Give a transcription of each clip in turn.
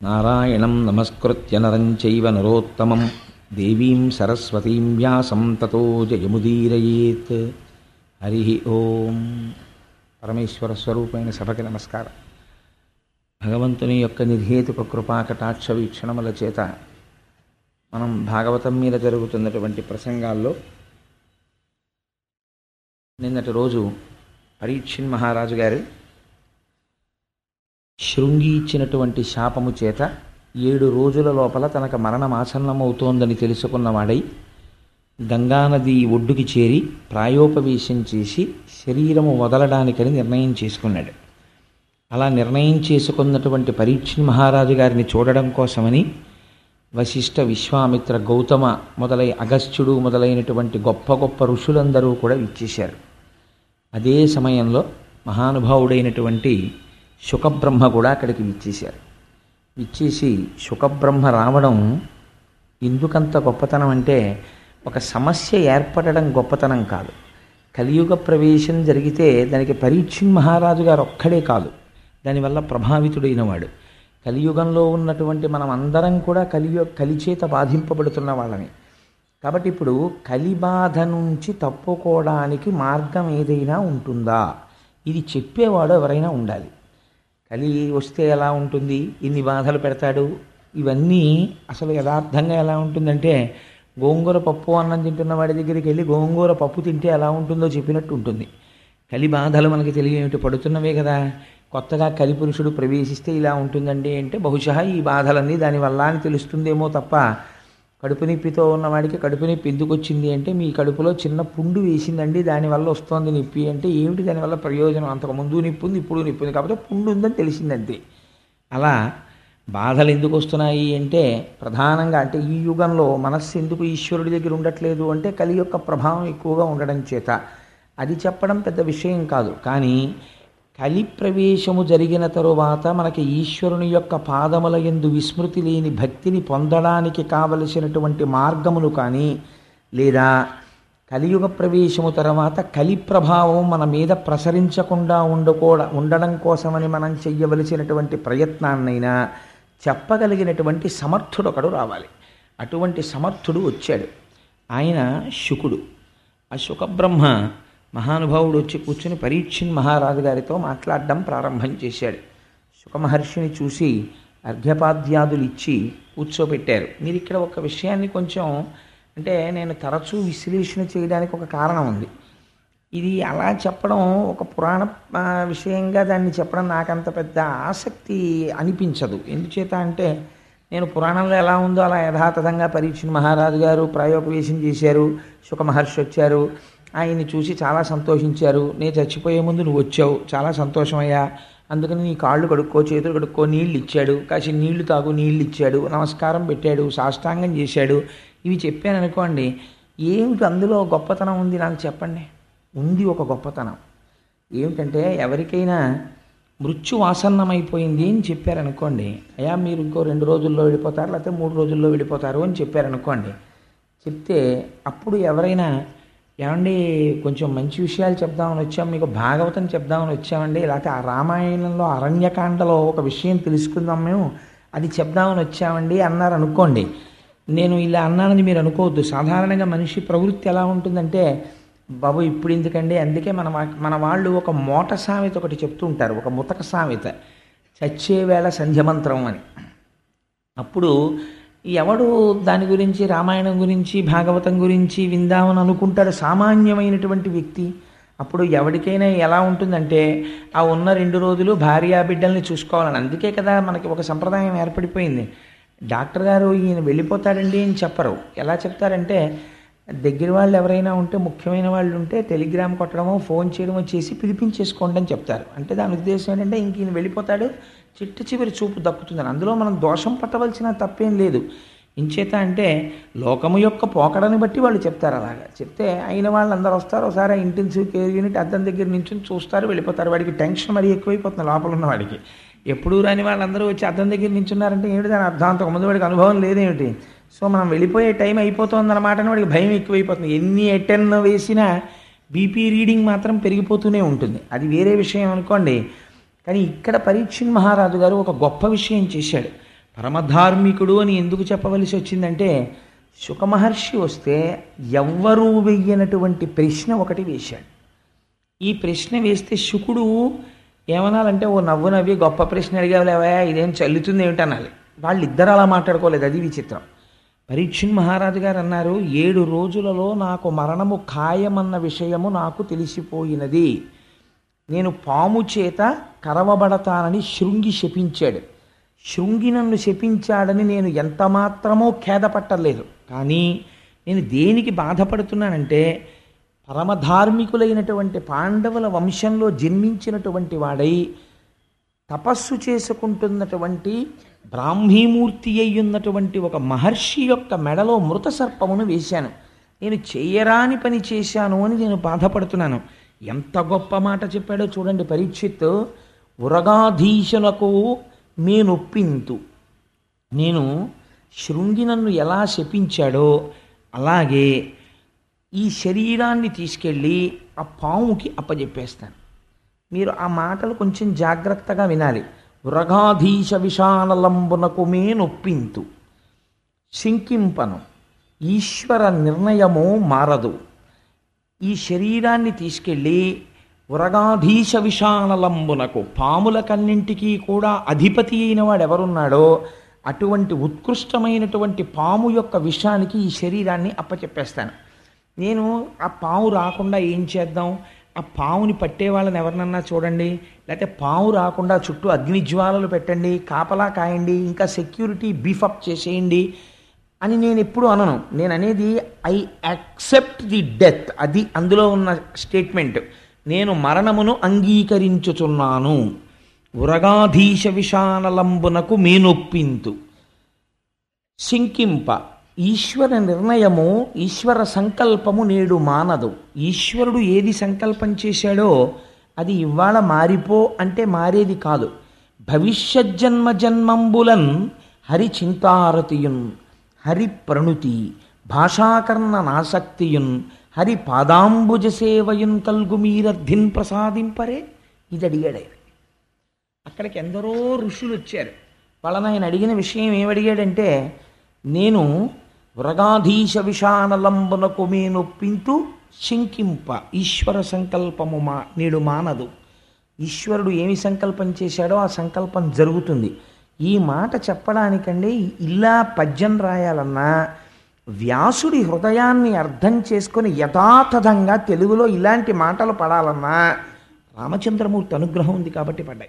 నారాయణం నమస్కృత్య నరం చైవ నరోత్తమం దేవీం సరస్వతీం వ్యాసం తతో జయముదీరయేత్ హరి ఓం పరమేశ్వర స్వరూపమైన సభకి నమస్కారం భగవంతుని యొక్క నిర్హేతుక కృపా కటాక్ష వీక్షణముల చేత మనం భాగవతం మీద జరుగుతున్నటువంటి ప్రసంగాల్లో నిన్నటి రోజు పరీక్షిన్ మహారాజు గారు శృంగి ఇచ్చినటువంటి శాపము చేత ఏడు రోజుల లోపల తనకు మరణం ఆసన్నమవుతోందని తెలుసుకున్నవాడై గంగానది ఒడ్డుకి చేరి ప్రాయోపవేశం చేసి శరీరము వదలడానికని నిర్ణయం చేసుకున్నాడు అలా నిర్ణయం చేసుకున్నటువంటి పరీక్ష మహారాజు గారిని చూడడం కోసమని వశిష్ఠ విశ్వామిత్ర గౌతమ మొదలై అగస్త్యుడు మొదలైనటువంటి గొప్ప గొప్ప ఋషులందరూ కూడా ఇచ్చేశారు అదే సమయంలో మహానుభావుడైనటువంటి శుకబ్రహ్మ కూడా అక్కడికి విచ్చేశారు విచ్చేసి శుకబ్రహ్మ రావడం ఎందుకంత గొప్పతనం అంటే ఒక సమస్య ఏర్పడడం గొప్పతనం కాదు కలియుగ ప్రవేశం జరిగితే దానికి పరీక్షిన్ మహారాజు గారు ఒక్కడే కాదు దానివల్ల ప్రభావితుడైన వాడు కలియుగంలో ఉన్నటువంటి మనం అందరం కూడా కలియు కలిచేత బాధింపబడుతున్న వాళ్ళని కాబట్టి ఇప్పుడు కలిబాధ నుంచి తప్పుకోవడానికి మార్గం ఏదైనా ఉంటుందా ఇది చెప్పేవాడు ఎవరైనా ఉండాలి కలి వస్తే ఎలా ఉంటుంది ఇన్ని బాధలు పెడతాడు ఇవన్నీ అసలు యథార్థంగా ఎలా ఉంటుందంటే గోంగూర పప్పు అన్నం తింటున్న వాడి దగ్గరికి వెళ్ళి గోంగూర పప్పు తింటే ఎలా ఉంటుందో చెప్పినట్టు ఉంటుంది కలి బాధలు మనకి తెలియమిటి పడుతున్నవే కదా కొత్తగా కలి పురుషుడు ప్రవేశిస్తే ఇలా ఉంటుందండి అంటే బహుశా ఈ బాధలన్నీ దానివల్ల అని తెలుస్తుందేమో తప్ప కడుపు నొప్పితో ఉన్నవాడికి కడుపు నొప్పి ఎందుకు వచ్చింది అంటే మీ కడుపులో చిన్న పుండు వేసిందండి దానివల్ల వస్తోంది నొప్పి అంటే ఏమిటి దానివల్ల ప్రయోజనం అంతకు ముందు నొప్పి ఉంది ఇప్పుడు నొప్పి ఉంది కాకపోతే పుండు ఉందని తెలిసిందంతే అలా బాధలు ఎందుకు వస్తున్నాయి అంటే ప్రధానంగా అంటే ఈ యుగంలో మనస్సు ఎందుకు ఈశ్వరుడి దగ్గర ఉండట్లేదు అంటే కలి యొక్క ప్రభావం ఎక్కువగా ఉండడం చేత అది చెప్పడం పెద్ద విషయం కాదు కానీ కలి ప్రవేశము జరిగిన తరువాత మనకి ఈశ్వరుని యొక్క పాదముల ఎందు విస్మృతి లేని భక్తిని పొందడానికి కావలసినటువంటి మార్గములు కానీ లేదా కలియుగ ప్రవేశము తర్వాత కలి ప్రభావం మన మీద ప్రసరించకుండా ఉండకూడ ఉండడం కోసమని మనం చెయ్యవలసినటువంటి ప్రయత్నాన్నైనా చెప్పగలిగినటువంటి సమర్థుడు ఒకడు రావాలి అటువంటి సమర్థుడు వచ్చాడు ఆయన శుకుడు ఆ శుకబ్రహ్మ మహానుభావుడు వచ్చి కూర్చుని పరీక్షిన్ మహారాజు గారితో మాట్లాడడం ప్రారంభం చేశాడు శుకమహర్షిని చూసి అర్ఘ్యపాద్యాదులు ఇచ్చి కూర్చోబెట్టారు మీరు ఇక్కడ ఒక విషయాన్ని కొంచెం అంటే నేను తరచూ విశ్లేషణ చేయడానికి ఒక కారణం ఉంది ఇది అలా చెప్పడం ఒక పురాణ ఆ, విషయంగా దాన్ని చెప్పడం నాకంత పెద్ద ఆసక్తి అనిపించదు ఎందుచేత అంటే నేను పురాణంలో ఎలా ఉందో అలా యథాతథంగా పరీక్ష మహారాజు గారు ప్రాయోపవేశం చేశారు శుక మహర్షి వచ్చారు ఆయన్ని చూసి చాలా సంతోషించారు నేను చచ్చిపోయే ముందు నువ్వు వచ్చావు చాలా సంతోషమయ్యా అందుకని నీ కాళ్ళు కడుక్కో చేతులు కడుక్కో నీళ్ళు ఇచ్చాడు కాసి నీళ్లు తాగు నీళ్ళు ఇచ్చాడు నమస్కారం పెట్టాడు సాష్టాంగం చేశాడు ఇవి చెప్పాను అనుకోండి ఏమిటి అందులో గొప్పతనం ఉంది నాకు చెప్పండి ఉంది ఒక గొప్పతనం ఏమిటంటే ఎవరికైనా మృత్యు ఆసన్నమైపోయింది అని చెప్పారనుకోండి అయ్యా మీరు ఇంకో రెండు రోజుల్లో వెళ్ళిపోతారు లేకపోతే మూడు రోజుల్లో వెళ్ళిపోతారు అని చెప్పారనుకోండి చెప్తే అప్పుడు ఎవరైనా ఏమండి కొంచెం మంచి విషయాలు చెప్దామని వచ్చాం మీకు భాగవతం చెప్దామని వచ్చామండి లేకపోతే ఆ రామాయణంలో అరణ్యకాండలో ఒక విషయం తెలుసుకుందాం మేము అది చెప్దామని వచ్చామండి అన్నారు అనుకోండి నేను ఇలా అన్నానని మీరు అనుకోవద్దు సాధారణంగా మనిషి ప్రవృత్తి ఎలా ఉంటుందంటే బాబు ఇప్పుడు ఎందుకండి అందుకే మన వా- మన వాళ్ళు ఒక మోట సామెత ఒకటి చెప్తూ ఉంటారు ఒక ముతక సామెత చచ్చే వేళ సంధ్యమంత్రం అని అప్పుడు ఎవడు దాని గురించి రామాయణం గురించి భాగవతం గురించి విందామని అనుకుంటాడు సామాన్యమైనటువంటి వ్యక్తి అప్పుడు ఎవరికైనా ఎలా ఉంటుందంటే ఆ ఉన్న రెండు రోజులు భార్యా బిడ్డల్ని చూసుకోవాలని అందుకే కదా మనకి ఒక సంప్రదాయం ఏర్పడిపోయింది డాక్టర్ గారు ఈయన వెళ్ళిపోతాడండి అని చెప్పరు ఎలా చెప్తారంటే దగ్గర వాళ్ళు ఎవరైనా ఉంటే ముఖ్యమైన వాళ్ళు ఉంటే టెలిగ్రామ్ కొట్టడమో ఫోన్ చేయడమో చేసి పిలిపించేసుకోండి అని చెప్తారు అంటే దాని ఉద్దేశం ఏంటంటే ఇంక ఈయన వెళ్ళిపోతాడు చిట్ట చివరి చూపు దక్కుతుందని అందులో మనం దోషం పట్టవలసిన తప్పేం లేదు ఇంచేత అంటే లోకము యొక్క పోకడని బట్టి వాళ్ళు చెప్తారు అలాగా చెప్తే అయిన వాళ్ళు అందరూ వస్తారు ఒకసారి ఇంటెన్సివ్ కేర్ యూనిట్ అద్దం దగ్గర నుంచి చూస్తారు వెళ్ళిపోతారు వాడికి టెన్షన్ మరీ ఎక్కువైపోతుంది లోపల ఉన్న వాడికి ఎప్పుడు రాని వాళ్ళందరూ వచ్చి అద్దం దగ్గర నించున్నారంటే ఏమిటి దాని అర్థం అంతకుముందు వాడికి అనుభవం లేదేమిటి సో మనం వెళ్ళిపోయే టైం అయిపోతుందన్నమాట అని వాడికి భయం ఎక్కువైపోతుంది ఎన్ని ఎటెన్ వేసినా బీపీ రీడింగ్ మాత్రం పెరిగిపోతూనే ఉంటుంది అది వేరే విషయం అనుకోండి కానీ ఇక్కడ పరీక్షణ్ మహారాజు గారు ఒక గొప్ప విషయం చేశాడు పరమధార్మికుడు అని ఎందుకు చెప్పవలసి వచ్చిందంటే సుఖమహర్షి వస్తే ఎవ్వరూ వెయ్యనటువంటి ప్రశ్న ఒకటి వేశాడు ఈ ప్రశ్న వేస్తే శుకుడు ఏమనాలంటే ఓ నవ్వు నవ్వి గొప్ప ప్రశ్న అడిగావులేవా ఇదేం చల్లుతుంది ఏమిటి అనాలి వాళ్ళిద్దరు అలా మాట్లాడుకోలేదు అది విచిత్రం పరీక్షణ్ మహారాజు గారు అన్నారు ఏడు రోజులలో నాకు మరణము ఖాయమన్న విషయము నాకు తెలిసిపోయినది నేను పాము చేత కరవబడతానని శృంగి శపించాడు శృంగి నన్ను శపించాడని నేను ఎంత మాత్రమో ఖేదపట్టలేదు కానీ నేను దేనికి బాధపడుతున్నానంటే పరమధార్మికులైనటువంటి పాండవుల వంశంలో జన్మించినటువంటి వాడై తపస్సు చేసుకుంటున్నటువంటి బ్రాహ్మీమూర్తి అయ్యున్నటువంటి ఒక మహర్షి యొక్క మెడలో మృత సర్పమును వేశాను నేను చేయరాని పని చేశాను అని నేను బాధపడుతున్నాను ఎంత గొప్ప మాట చెప్పాడో చూడండి పరీక్షిత్ ఉరగాధీశులకు మేనొప్పింతు నేను శృంగి నన్ను ఎలా శపించాడో అలాగే ఈ శరీరాన్ని తీసుకెళ్ళి ఆ పాముకి అప్పజెప్పేస్తాను మీరు ఆ మాటలు కొంచెం జాగ్రత్తగా వినాలి వృగాధీశ విషానలంబునకు మే నొప్పింతు శంకింపను ఈశ్వర నిర్ణయము మారదు ఈ శరీరాన్ని తీసుకెళ్ళి వరగాధీశ విషానలంబునకు పాములకన్నింటికీ కూడా అధిపతి అయిన వాడు ఎవరున్నాడో అటువంటి ఉత్కృష్టమైనటువంటి పాము యొక్క విషానికి ఈ శరీరాన్ని అప్పచెప్పేస్తాను నేను ఆ పాము రాకుండా ఏం చేద్దాం ఆ పావుని పట్టే వాళ్ళని ఎవరినన్నా చూడండి లేకపోతే పాము రాకుండా చుట్టూ అగ్నిజ్వాలలు పెట్టండి కాపలా కాయండి ఇంకా సెక్యూరిటీ బీఫప్ చేసేయండి అని నేను ఎప్పుడు అనను నేను అనేది ఐ యాక్సెప్ట్ ది డెత్ అది అందులో ఉన్న స్టేట్మెంట్ నేను మరణమును అంగీకరించుచున్నాను ఉరగాధీశ విషానలంబునకు మేనొప్పింతు శంకింప ఈశ్వర నిర్ణయము ఈశ్వర సంకల్పము నేడు మానదు ఈశ్వరుడు ఏది సంకల్పం చేశాడో అది ఇవాళ మారిపో అంటే మారేది కాదు భవిష్యత్ జన్మ జన్మంబులన్ హరి చింతారతియున్ హరి ప్రణుతి భాషాకర్ణ నాసక్తియున్ హరి పాదాంబుజ సేవయున్ కల్గుమీరర్థిన్ ప్రసాదింపరే ఇది అడిగాడు ఆయన అక్కడికి ఎందరో ఋషులు వచ్చారు వాళ్ళని ఆయన అడిగిన విషయం ఏమడిగాడంటే నేను వ్రగాధీశ విషానలంబునకు మేనొప్పింతు శంకింప ఈశ్వర సంకల్పము మా నేడు మానదు ఈశ్వరుడు ఏమి సంకల్పం చేశాడో ఆ సంకల్పం జరుగుతుంది ఈ మాట చెప్పడానికండి ఇలా పద్యం రాయాలన్నా వ్యాసుడి హృదయాన్ని అర్థం చేసుకొని యథాతథంగా తెలుగులో ఇలాంటి మాటలు పడాలన్నా రామచంద్రమూర్తి అనుగ్రహం ఉంది కాబట్టి పడ్డాయి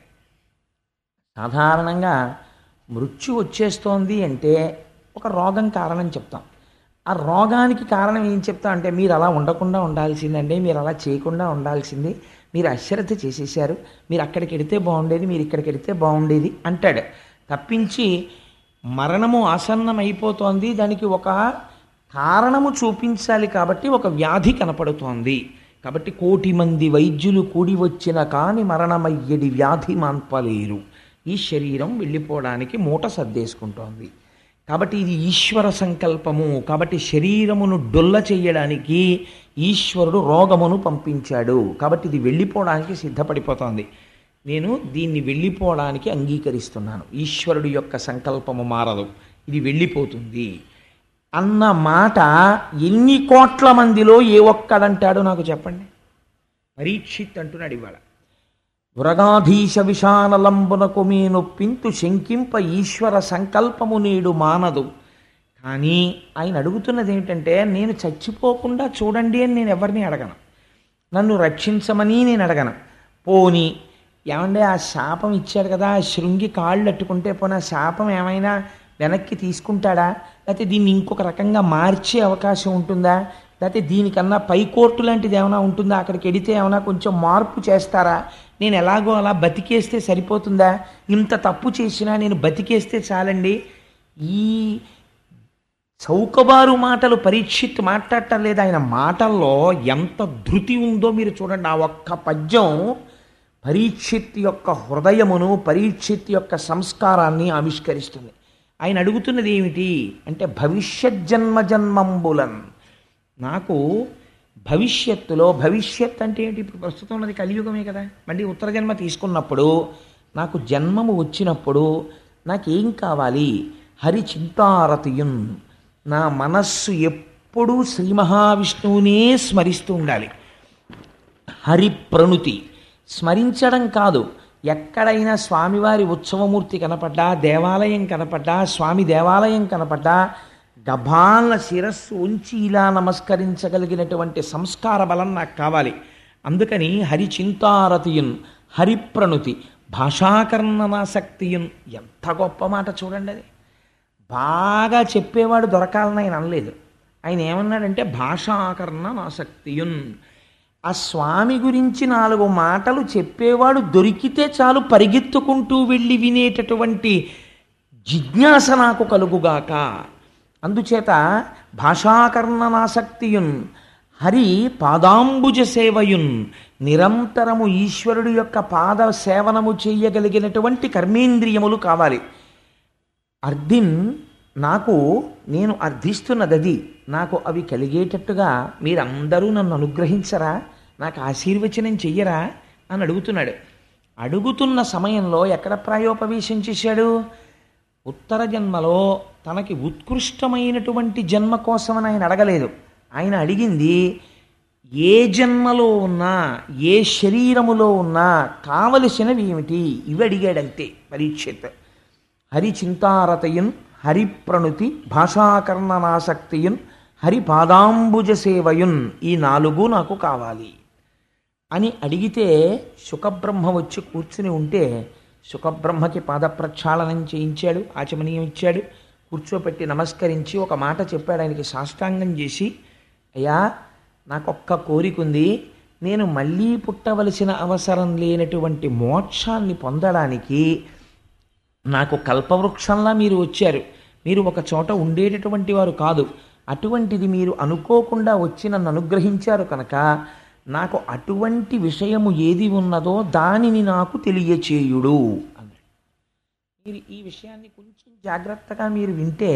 సాధారణంగా మృత్యు వచ్చేస్తోంది అంటే ఒక రోగం కారణం చెప్తాం ఆ రోగానికి కారణం ఏం చెప్తా అంటే మీరు అలా ఉండకుండా ఉండాల్సిందండి మీరు అలా చేయకుండా ఉండాల్సింది మీరు అశ్రద్ధ చేసేసారు మీరు అక్కడికి వెడితే బాగుండేది మీరు ఇక్కడికి వెడితే బాగుండేది అంటాడు తప్పించి మరణము ఆసన్నమైపోతోంది దానికి ఒక కారణము చూపించాలి కాబట్టి ఒక వ్యాధి కనపడుతోంది కాబట్టి కోటి మంది వైద్యులు కూడి వచ్చిన కాని మరణమయ్యడి వ్యాధి మాన్పలేరు ఈ శరీరం వెళ్ళిపోవడానికి మూట సర్దేసుకుంటోంది కాబట్టి ఇది ఈశ్వర సంకల్పము కాబట్టి శరీరమును డొల్ల చేయడానికి ఈశ్వరుడు రోగమును పంపించాడు కాబట్టి ఇది వెళ్ళిపోవడానికి సిద్ధపడిపోతోంది నేను దీన్ని వెళ్ళిపోవడానికి అంగీకరిస్తున్నాను ఈశ్వరుడి యొక్క సంకల్పము మారదు ఇది వెళ్ళిపోతుంది అన్న మాట ఎన్ని కోట్ల మందిలో ఏ ఒక్కడంటాడో నాకు చెప్పండి పరీక్షిత్ అంటున్నాడు ఇవాళ వృగాధీశ విషానలంబునకు మీనొప్పింతు శంకింప ఈశ్వర సంకల్పము నేడు మానదు కానీ ఆయన అడుగుతున్నది ఏమిటంటే నేను చచ్చిపోకుండా చూడండి అని నేను ఎవరిని అడగను నన్ను రక్షించమని నేను అడగను పోని ఏమంటే ఆ శాపం ఇచ్చాడు కదా ఆ శృంగి కాళ్ళు అట్టుకుంటే పోనీ ఆ శాపం ఏమైనా వెనక్కి తీసుకుంటాడా లేకపోతే దీన్ని ఇంకొక రకంగా మార్చే అవకాశం ఉంటుందా లేకపోతే దీనికన్నా పై కోర్టు లాంటిది ఏమైనా ఉంటుందా అక్కడికి వెడితే ఏమైనా కొంచెం మార్పు చేస్తారా నేను ఎలాగో అలా బతికేస్తే సరిపోతుందా ఇంత తప్పు చేసినా నేను బతికేస్తే చాలండి ఈ చౌకబారు మాటలు పరీక్షిత్ మాట్లాడటం లేదు ఆయన మాటల్లో ఎంత ధృతి ఉందో మీరు చూడండి ఆ ఒక్క పద్యం పరీక్షిత్ యొక్క హృదయమును పరీక్షిత్ యొక్క సంస్కారాన్ని ఆవిష్కరిస్తుంది ఆయన అడుగుతున్నది ఏమిటి అంటే భవిష్యత్ జన్మ జన్మంబులన్ నాకు భవిష్యత్తులో భవిష్యత్ అంటే ఏంటి ఇప్పుడు ప్రస్తుతం ఉన్నది కలియుగమే కదా మళ్ళీ ఉత్తర జన్మ తీసుకున్నప్పుడు నాకు జన్మము వచ్చినప్పుడు నాకేం కావాలి హరి చింతారతియున్ నా మనస్సు ఎప్పుడూ శ్రీ మహావిష్ణువునే స్మరిస్తూ ఉండాలి హరి ప్రణుతి స్మరించడం కాదు ఎక్కడైనా స్వామివారి ఉత్సవమూర్తి కనపడ్డా దేవాలయం కనపడ్డా స్వామి దేవాలయం కనపడ్డా గభాల శిరస్సు ఉంచి ఇలా నమస్కరించగలిగినటువంటి సంస్కార బలం నాకు కావాలి అందుకని హరి చింతారతియున్ హరి ప్రణుతి భాషాకర్ణనాసక్తియున్ ఎంత గొప్ప మాట చూడండి అది బాగా చెప్పేవాడు దొరకాలని ఆయన అనలేదు ఆయన ఏమన్నాడంటే భాషాకరణ ఆసక్తియున్ ఆ స్వామి గురించి నాలుగు మాటలు చెప్పేవాడు దొరికితే చాలు పరిగెత్తుకుంటూ వెళ్ళి వినేటటువంటి జిజ్ఞాస నాకు కలుగుగాక అందుచేత భాషాకర్ణనాసక్తియున్ హరి పాదాంబుజ సేవయున్ నిరంతరము ఈశ్వరుడు యొక్క పాద సేవనము చేయగలిగినటువంటి కర్మేంద్రియములు కావాలి అర్ధిన్ నాకు నేను అర్థిస్తున్నది అది నాకు అవి కలిగేటట్టుగా మీరందరూ నన్ను అనుగ్రహించరా నాకు ఆశీర్వచనం చెయ్యరా అని అడుగుతున్నాడు అడుగుతున్న సమయంలో ఎక్కడ ప్రాయోపవేశం చేశాడు ఉత్తర జన్మలో తనకి ఉత్కృష్టమైనటువంటి జన్మ కోసమని ఆయన అడగలేదు ఆయన అడిగింది ఏ జన్మలో ఉన్నా ఏ శరీరములో ఉన్నా కావలసినవి ఏమిటి ఇవి అడిగాడంతే పరీక్షిత్ హరి చింతారతయున్ హరి ప్రణుతి భాషాకర్ణనాసక్తియున్ హరి పాదాంబుజ సేవయున్ ఈ నాలుగు నాకు కావాలి అని అడిగితే సుఖబ్రహ్మ వచ్చి కూర్చుని ఉంటే సుఖబ్రహ్మకి పాద ప్రక్షాళనం చేయించాడు ఆచమనీయం ఇచ్చాడు కూర్చోపెట్టి నమస్కరించి ఒక మాట చెప్పాడు ఆయనకి సాష్టాంగం చేసి అయ్యా నాకొక్క కోరిక ఉంది నేను మళ్ళీ పుట్టవలసిన అవసరం లేనటువంటి మోక్షాన్ని పొందడానికి నాకు కల్పవృక్షంలా మీరు వచ్చారు మీరు ఒక చోట ఉండేటటువంటి వారు కాదు అటువంటిది మీరు అనుకోకుండా వచ్చి నన్ను అనుగ్రహించారు కనుక నాకు అటువంటి విషయము ఏది ఉన్నదో దానిని నాకు తెలియచేయుడు అన్నాడు మీరు ఈ విషయాన్ని కొంచెం జాగ్రత్తగా మీరు వింటే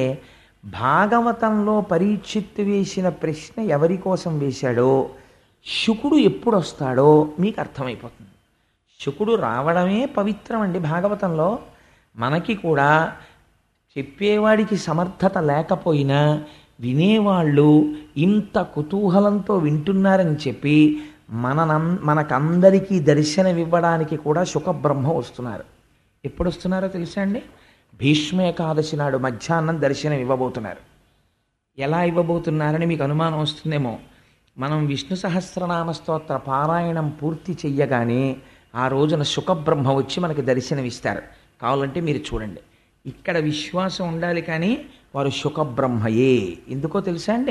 భాగవతంలో పరీక్షిత్తు వేసిన ప్రశ్న ఎవరి కోసం వేశాడో శుకుడు ఎప్పుడు వస్తాడో మీకు అర్థమైపోతుంది శుకుడు రావడమే పవిత్రం అండి భాగవతంలో మనకి కూడా చెప్పేవాడికి సమర్థత లేకపోయినా వినేవాళ్ళు ఇంత కుతూహలంతో వింటున్నారని చెప్పి మననం మనకందరికీ దర్శనమివ్వడానికి కూడా సుఖబ్రహ్మ వస్తున్నారు ఎప్పుడు వస్తున్నారో తెలుసా అండి భీష్మేకాదశి నాడు మధ్యాహ్నం దర్శనం ఇవ్వబోతున్నారు ఎలా ఇవ్వబోతున్నారని మీకు అనుమానం వస్తుందేమో మనం విష్ణు సహస్రనామ స్తోత్ర పారాయణం పూర్తి చెయ్యగానే ఆ రోజున సుఖబ్రహ్మ వచ్చి మనకి దర్శనమిస్తారు కావాలంటే మీరు చూడండి ఇక్కడ విశ్వాసం ఉండాలి కానీ వారు సుఖబ్రహ్మయే ఎందుకో తెలుసా అండి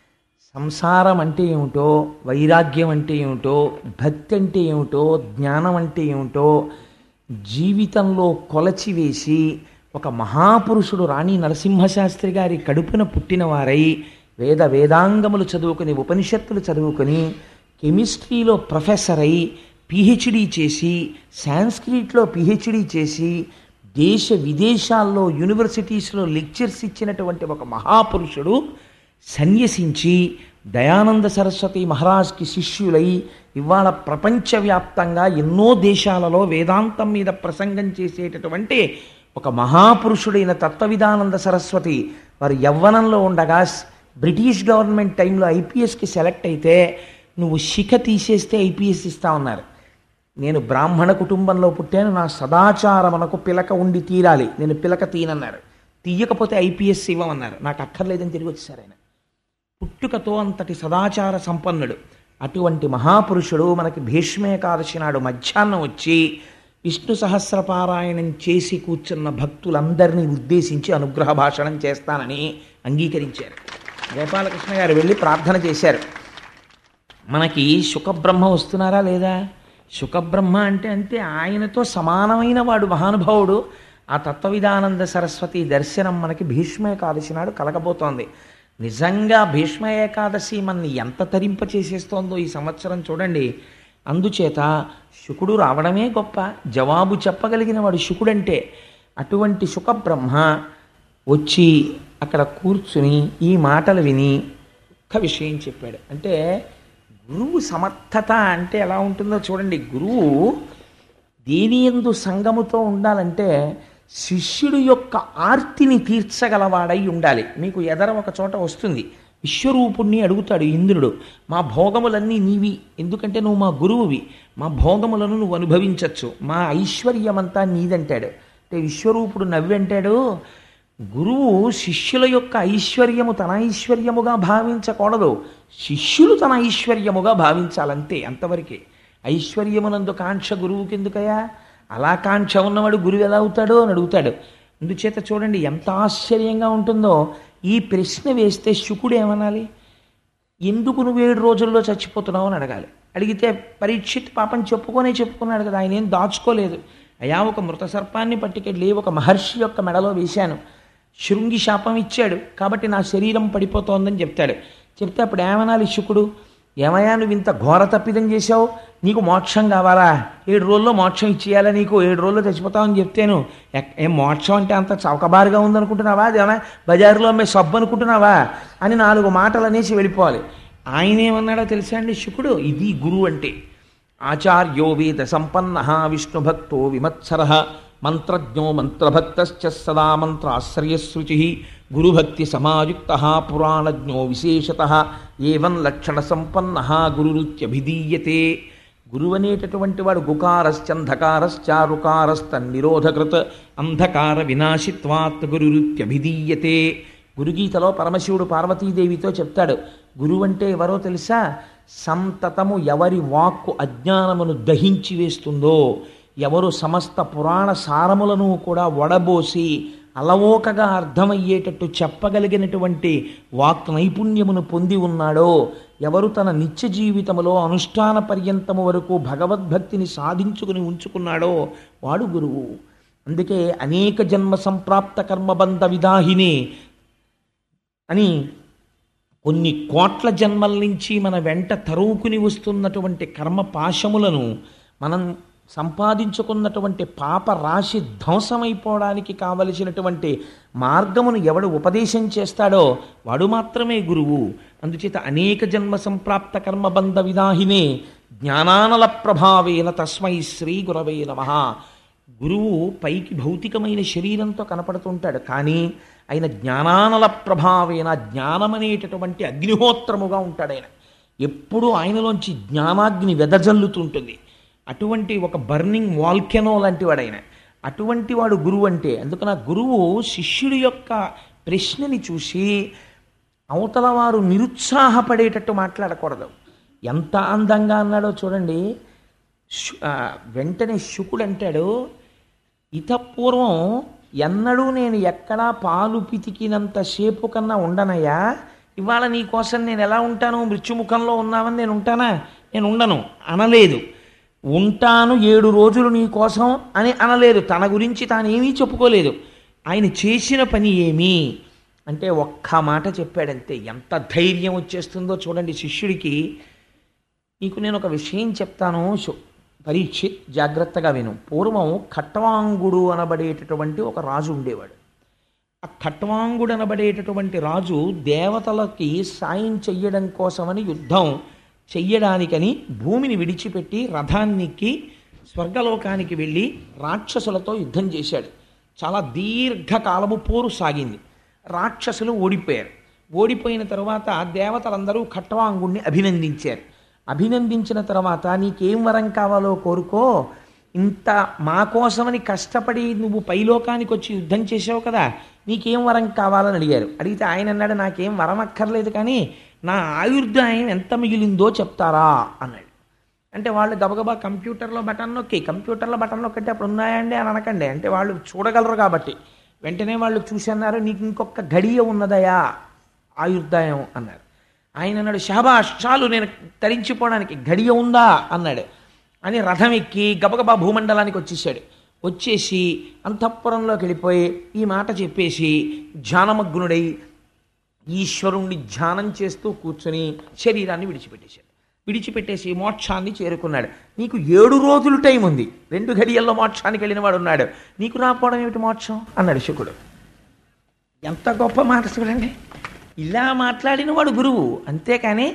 సంసారం అంటే ఏమిటో వైరాగ్యం అంటే ఏమిటో భక్తి అంటే ఏమిటో జ్ఞానం అంటే ఏమిటో జీవితంలో కొలచివేసి ఒక మహాపురుషుడు రాణి నరసింహశాస్త్రి గారి కడుపున పుట్టిన వారై వేద వేదాంగములు చదువుకుని ఉపనిషత్తులు చదువుకుని కెమిస్ట్రీలో ప్రొఫెసర్ అయి పిహెచ్డి చేసి సాంస్క్రిట్లో పిహెచ్డి చేసి దేశ విదేశాల్లో యూనివర్సిటీస్లో లెక్చర్స్ ఇచ్చినటువంటి ఒక మహాపురుషుడు సన్యసించి దయానంద సరస్వతి మహారాజ్కి శిష్యులై ఇవాళ ప్రపంచవ్యాప్తంగా ఎన్నో దేశాలలో వేదాంతం మీద ప్రసంగం చేసేటటువంటి ఒక మహాపురుషుడైన తత్వవిధానంద సరస్వతి వారు యవ్వనంలో ఉండగా బ్రిటిష్ గవర్నమెంట్ టైంలో ఐపీఎస్కి సెలెక్ట్ అయితే నువ్వు శిఖ తీసేస్తే ఐపీఎస్ ఇస్తా ఉన్నారు నేను బ్రాహ్మణ కుటుంబంలో పుట్టాను నా సదాచారమునకు పిలక ఉండి తీరాలి నేను పిలక తీనన్నారు తీయకపోతే ఐపీఎస్ ఇవ్వమన్నారు నాకు అక్కర్లేదని తిరిగి వచ్చేసారు ఆయన పుట్టుకతో అంతటి సదాచార సంపన్నుడు అటువంటి మహాపురుషుడు మనకి భీష్మేకాదశి నాడు మధ్యాహ్నం వచ్చి విష్ణు సహస్రపారాయణం చేసి కూర్చున్న భక్తులందరినీ ఉద్దేశించి అనుగ్రహ భాషణం చేస్తానని అంగీకరించారు గోపాలకృష్ణ గారు వెళ్ళి ప్రార్థన చేశారు మనకి సుఖబ్రహ్మ వస్తున్నారా లేదా సుఖబ్రహ్మ అంటే అంతే ఆయనతో సమానమైన వాడు మహానుభావుడు ఆ తత్వవిధానంద సరస్వతి దర్శనం మనకి భీష్మ ఏకాదశి నాడు కలగబోతోంది నిజంగా భీష్మ ఏకాదశి మనని ఎంత తరింప చేసేస్తోందో ఈ సంవత్సరం చూడండి అందుచేత శుకుడు రావడమే గొప్ప జవాబు చెప్పగలిగిన వాడు శుకుడంటే అటువంటి సుఖబ్రహ్మ వచ్చి అక్కడ కూర్చుని ఈ మాటలు విని ఒక్క విషయం చెప్పాడు అంటే గురువు సమర్థత అంటే ఎలా ఉంటుందో చూడండి గురువు దేని ఎందు సంగముతో ఉండాలంటే శిష్యుడు యొక్క ఆర్తిని తీర్చగలవాడై ఉండాలి మీకు ఎదర ఒక చోట వస్తుంది విశ్వరూపుణ్ణి అడుగుతాడు ఇంద్రుడు మా భోగములన్నీ నీవి ఎందుకంటే నువ్వు మా గురువువి మా భోగములను నువ్వు అనుభవించవచ్చు మా ఐశ్వర్యమంతా నీదంటాడు అంటే విశ్వరూపుడు నవ్వంటాడు గురువు శిష్యుల యొక్క ఐశ్వర్యము తన ఐశ్వర్యముగా భావించకూడదు శిష్యులు తన ఐశ్వర్యముగా భావించాలంతే అంతవరకే ఐశ్వర్యమునందు కాంక్ష గురువుకి ఎందుకయా అలా కాంక్ష ఉన్నవాడు గురువు ఎలా అవుతాడో అని అడుగుతాడు అందుచేత చూడండి ఎంత ఆశ్చర్యంగా ఉంటుందో ఈ ప్రశ్న వేస్తే శుకుడు ఏమనాలి ఎందుకు నువ్వు ఏడు రోజుల్లో చచ్చిపోతున్నావు అని అడగాలి అడిగితే పరీక్షిత్ పాపం చెప్పుకొనే చెప్పుకున్నాడు కదా ఆయన ఏం దాచుకోలేదు అయా ఒక మృత సర్పాన్ని పట్టుకెళ్ళి ఒక మహర్షి యొక్క మెడలో వేశాను శృంగి శాపం ఇచ్చాడు కాబట్టి నా శరీరం పడిపోతోందని చెప్తాడు చెప్తే అప్పుడు ఏమనాలి శుకుడు ఏమయ్యా నువ్వు ఇంత ఘోర తప్పిదం చేశావు నీకు మోక్షం కావాలా ఏడు రోజుల్లో మోక్షం ఇచ్చేయాలా నీకు ఏడు రోజుల్లో చచ్చిపోతావని చెప్తేను ఎక్- ఏం మోక్షం అంటే అంత చౌకబారుగా ఉందనుకుంటున్నావా అదేమన్నా బజారులో అమ్మే సబ్బు అనుకుంటున్నావా అని నాలుగు మాటలు అనేసి వెళ్ళిపోవాలి ఆయన ఏమన్నాడో తెలుసా అండి శుకుడు ఇది గురువు అంటే ఆచార్యో వేద సంపన్న విష్ణుభక్తో విమత్సర మంత్రజ్ఞో మంత్రభక్తశ్చ సదా మంత్రాశ్రయశృచి గురుభక్తి సమాయుక్త పురాణజ్ఞో విశేషత ఏవం లక్షణ సంపన్న గురురుత్యభిధీయతే గురువు అనేటటువంటి వాడు గుకారశ్చంధకారశ్చారుకారస్త నిరోధకృత్ అంధకార వినాశిత్వాత్ గురురుత్యభిధీయతే గురుగీతలో పరమశివుడు పార్వతీదేవితో చెప్తాడు గురువు అంటే ఎవరో తెలుసా సంతతము ఎవరి వాక్కు అజ్ఞానమును దహించి వేస్తుందో ఎవరు సమస్త పురాణ సారములను కూడా వడబోసి అలవోకగా అర్థమయ్యేటట్టు చెప్పగలిగినటువంటి వాక్ నైపుణ్యమును పొంది ఉన్నాడో ఎవరు తన నిత్య జీవితములో అనుష్ఠాన పర్యంతము వరకు భగవద్భక్తిని సాధించుకుని ఉంచుకున్నాడో వాడు గురువు అందుకే అనేక జన్మ సంప్రాప్త కర్మబంధ విదాహిని అని కొన్ని కోట్ల జన్మల నుంచి మన వెంట తరువుకుని వస్తున్నటువంటి కర్మ పాశములను మనం సంపాదించుకున్నటువంటి పాప రాశి ధ్వంసమైపోవడానికి కావలసినటువంటి మార్గమును ఎవడు ఉపదేశం చేస్తాడో వాడు మాత్రమే గురువు అందుచేత అనేక జన్మ సంప్రాప్త కర్మబంధ విదాహినే జ్ఞానానల ప్రభావేన తస్మై శ్రీ గురవే నమః గురువు పైకి భౌతికమైన శరీరంతో కనపడుతుంటాడు కానీ ఆయన జ్ఞానానల ప్రభావేన జ్ఞానం అనేటటువంటి అగ్నిహోత్రముగా ఉంటాడు ఆయన ఎప్పుడూ ఆయనలోంచి జ్ఞానాగ్ని వెదజల్లుతుంటుంది అటువంటి ఒక బర్నింగ్ వాల్కెనో లాంటి వాడు ఆయన అటువంటి వాడు గురువు అంటే అందుకని ఆ గురువు శిష్యుడి యొక్క ప్రశ్నని చూసి అవతల వారు నిరుత్సాహపడేటట్టు మాట్లాడకూడదు ఎంత అందంగా అన్నాడో చూడండి శు- ఆ, వెంటనే శుకుడు అంటాడు ఇతపూర్వం ఎన్నడూ నేను ఎక్కడా పాలు పితికినంత సేపు కన్నా ఉండనయ్యా ఇవాళ నీ కోసం నేను ఎలా ఉంటాను మృత్యుముఖంలో ఉన్నామని నేను ఉంటానా నేను ఉండను అనలేదు ఉంటాను ఏడు రోజులు నీ కోసం అని అనలేదు తన గురించి తాను ఏమీ చెప్పుకోలేదు ఆయన చేసిన పని ఏమి అంటే ఒక్క మాట చెప్పాడంతే ఎంత ధైర్యం వచ్చేస్తుందో చూడండి శిష్యుడికి నీకు నేను ఒక విషయం చెప్తాను శు- పరీక్షిత్ జాగ్రత్తగా విను పూర్వం ఖట్వాంగుడు అనబడేటటువంటి ఒక రాజు ఉండేవాడు ఆ ఖట్వాంగుడు అనబడేటటువంటి రాజు దేవతలకి సాయం చెయ్యడం కోసమని యుద్ధం చెయ్యడానికని భూమిని విడిచిపెట్టి రథానికి స్వర్గలోకానికి వెళ్ళి రాక్షసులతో యుద్ధం చేశాడు చాలా దీర్ఘకాలము పోరు సాగింది రాక్షసులు ఓడిపోయారు ఓడిపోయిన తర్వాత దేవతలందరూ ఖట్వాంగుణ్ణి అభినందించారు అభినందించిన తర్వాత నీకేం వరం కావాలో కోరుకో ఇంత మా కోసమని కష్టపడి నువ్వు పైలోకానికి వచ్చి యుద్ధం చేసావు కదా నీకేం వరం కావాలని అడిగారు అడిగితే ఆయన అన్నాడు నాకేం వరం అక్కర్లేదు కానీ నా ఆయుర్దాయం ఎంత మిగిలిందో చెప్తారా అన్నాడు అంటే వాళ్ళు గబగబా కంప్యూటర్లో బటన్ నొక్కి కంప్యూటర్లో బటన్ నొక్కంటే అప్పుడు ఉన్నాయండి అని అనకండి అంటే వాళ్ళు చూడగలరు కాబట్టి వెంటనే వాళ్ళు చూసి అన్నారు నీకు ఇంకొక గడియ ఉన్నదయా ఆయుర్దాయం అన్నారు ఆయన అన్నాడు షహబాష్ చాలు నేను తరించిపోవడానికి గడియ ఉందా అన్నాడు అని రథం ఎక్కి గబగబా భూమండలానికి వచ్చేసాడు వచ్చేసి అంతఃపురంలోకి వెళ్ళిపోయి ఈ మాట చెప్పేసి ధ్యానమగ్నుడై ఈశ్వరుణ్ణి ధ్యానం చేస్తూ కూర్చొని శరీరాన్ని విడిచిపెట్టేశాడు విడిచిపెట్టేసి మోక్షాన్ని చేరుకున్నాడు నీకు ఏడు రోజులు టైం ఉంది రెండు గడియల్లో మోక్షానికి వెళ్ళిన వాడు ఉన్నాడు నీకు రాకపోవడం ఏమిటి మోక్షం అన్నాడు శుకుడు ఎంత గొప్ప మాట చూడండి ఇలా మాట్లాడిన వాడు గురువు అంతేకాని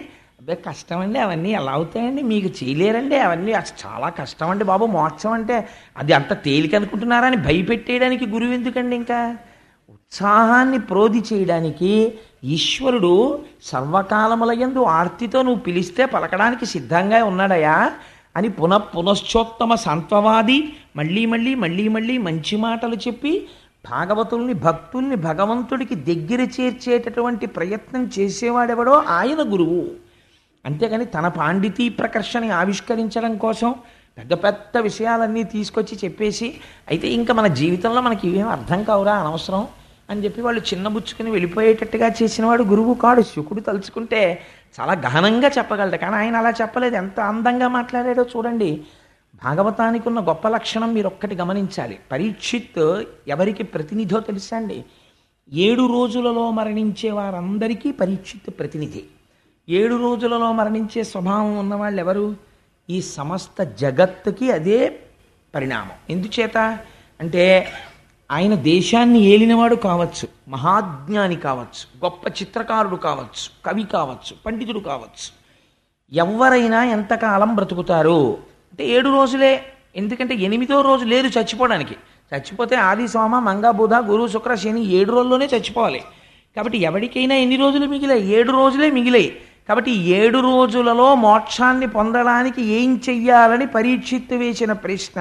అదే కష్టం అండి అవన్నీ ఎలా అవుతాయండి మీకు చేయలేరండి అవన్నీ అసలు చాలా కష్టం అండి బాబు మోక్షం అంటే అది అంత తేలిక అనుకుంటున్నారా అని భయపెట్టేయడానికి గురువు ఎందుకండి ఇంకా ఉత్సాహాన్ని ప్రోధి చేయడానికి ఈశ్వరుడు సర్వకాలములయందు ఆర్తితో నువ్వు పిలిస్తే పలకడానికి సిద్ధంగా ఉన్నాడయా అని పునః పునశ్చోత్తమ సంత్వవాది మళ్ళీ మళ్ళీ మళ్ళీ మళ్ళీ మంచి మాటలు చెప్పి భాగవతుల్ని భక్తుల్ని భగవంతుడికి దగ్గర చేర్చేటటువంటి ప్రయత్నం చేసేవాడెవడో ఆయన గురువు అంతేగాని తన పాండితీ ప్రకర్షని ఆవిష్కరించడం కోసం పెద్ద పెద్ద విషయాలన్నీ తీసుకొచ్చి చెప్పేసి అయితే ఇంకా మన జీవితంలో మనకి ఇవేం అర్థం కావురా అనవసరం అని చెప్పి వాళ్ళు చిన్నబుచ్చుకుని వెళ్ళిపోయేటట్టుగా చేసినవాడు గురువు కాడు శుకుడు తలుచుకుంటే చాలా గహనంగా చెప్పగలడు కానీ ఆయన అలా చెప్పలేదు ఎంత అందంగా మాట్లాడాడో చూడండి భాగవతానికి ఉన్న గొప్ప లక్షణం మీరు ఒక్కటి గమనించాలి పరీక్షిత్ ఎవరికి ప్రతినిధో తెలుసా అండి ఏడు రోజులలో మరణించే వారందరికీ పరీక్షిత్ ప్రతినిధి ఏడు రోజులలో మరణించే స్వభావం ఉన్నవాళ్ళు ఎవరు ఈ సమస్త జగత్తుకి అదే పరిణామం ఎందుచేత అంటే ఆయన దేశాన్ని ఏలినవాడు కావచ్చు మహాజ్ఞాని కావచ్చు గొప్ప చిత్రకారుడు కావచ్చు కవి కావచ్చు పండితుడు కావచ్చు ఎవరైనా ఎంతకాలం బ్రతుకుతారు అంటే ఏడు రోజులే ఎందుకంటే ఎనిమిదో రోజు లేదు చచ్చిపోవడానికి చచ్చిపోతే ఆది సోమ మంగ బుధ గురు శుక్ర శని ఏడు రోజుల్లోనే చచ్చిపోవాలి కాబట్టి ఎవరికైనా ఎన్ని రోజులు మిగిలాయి ఏడు రోజులే మిగిలాయి కాబట్టి ఈ ఏడు రోజులలో మోక్షాన్ని పొందడానికి ఏం చెయ్యాలని పరీక్షిత్తు వేసిన ప్రశ్న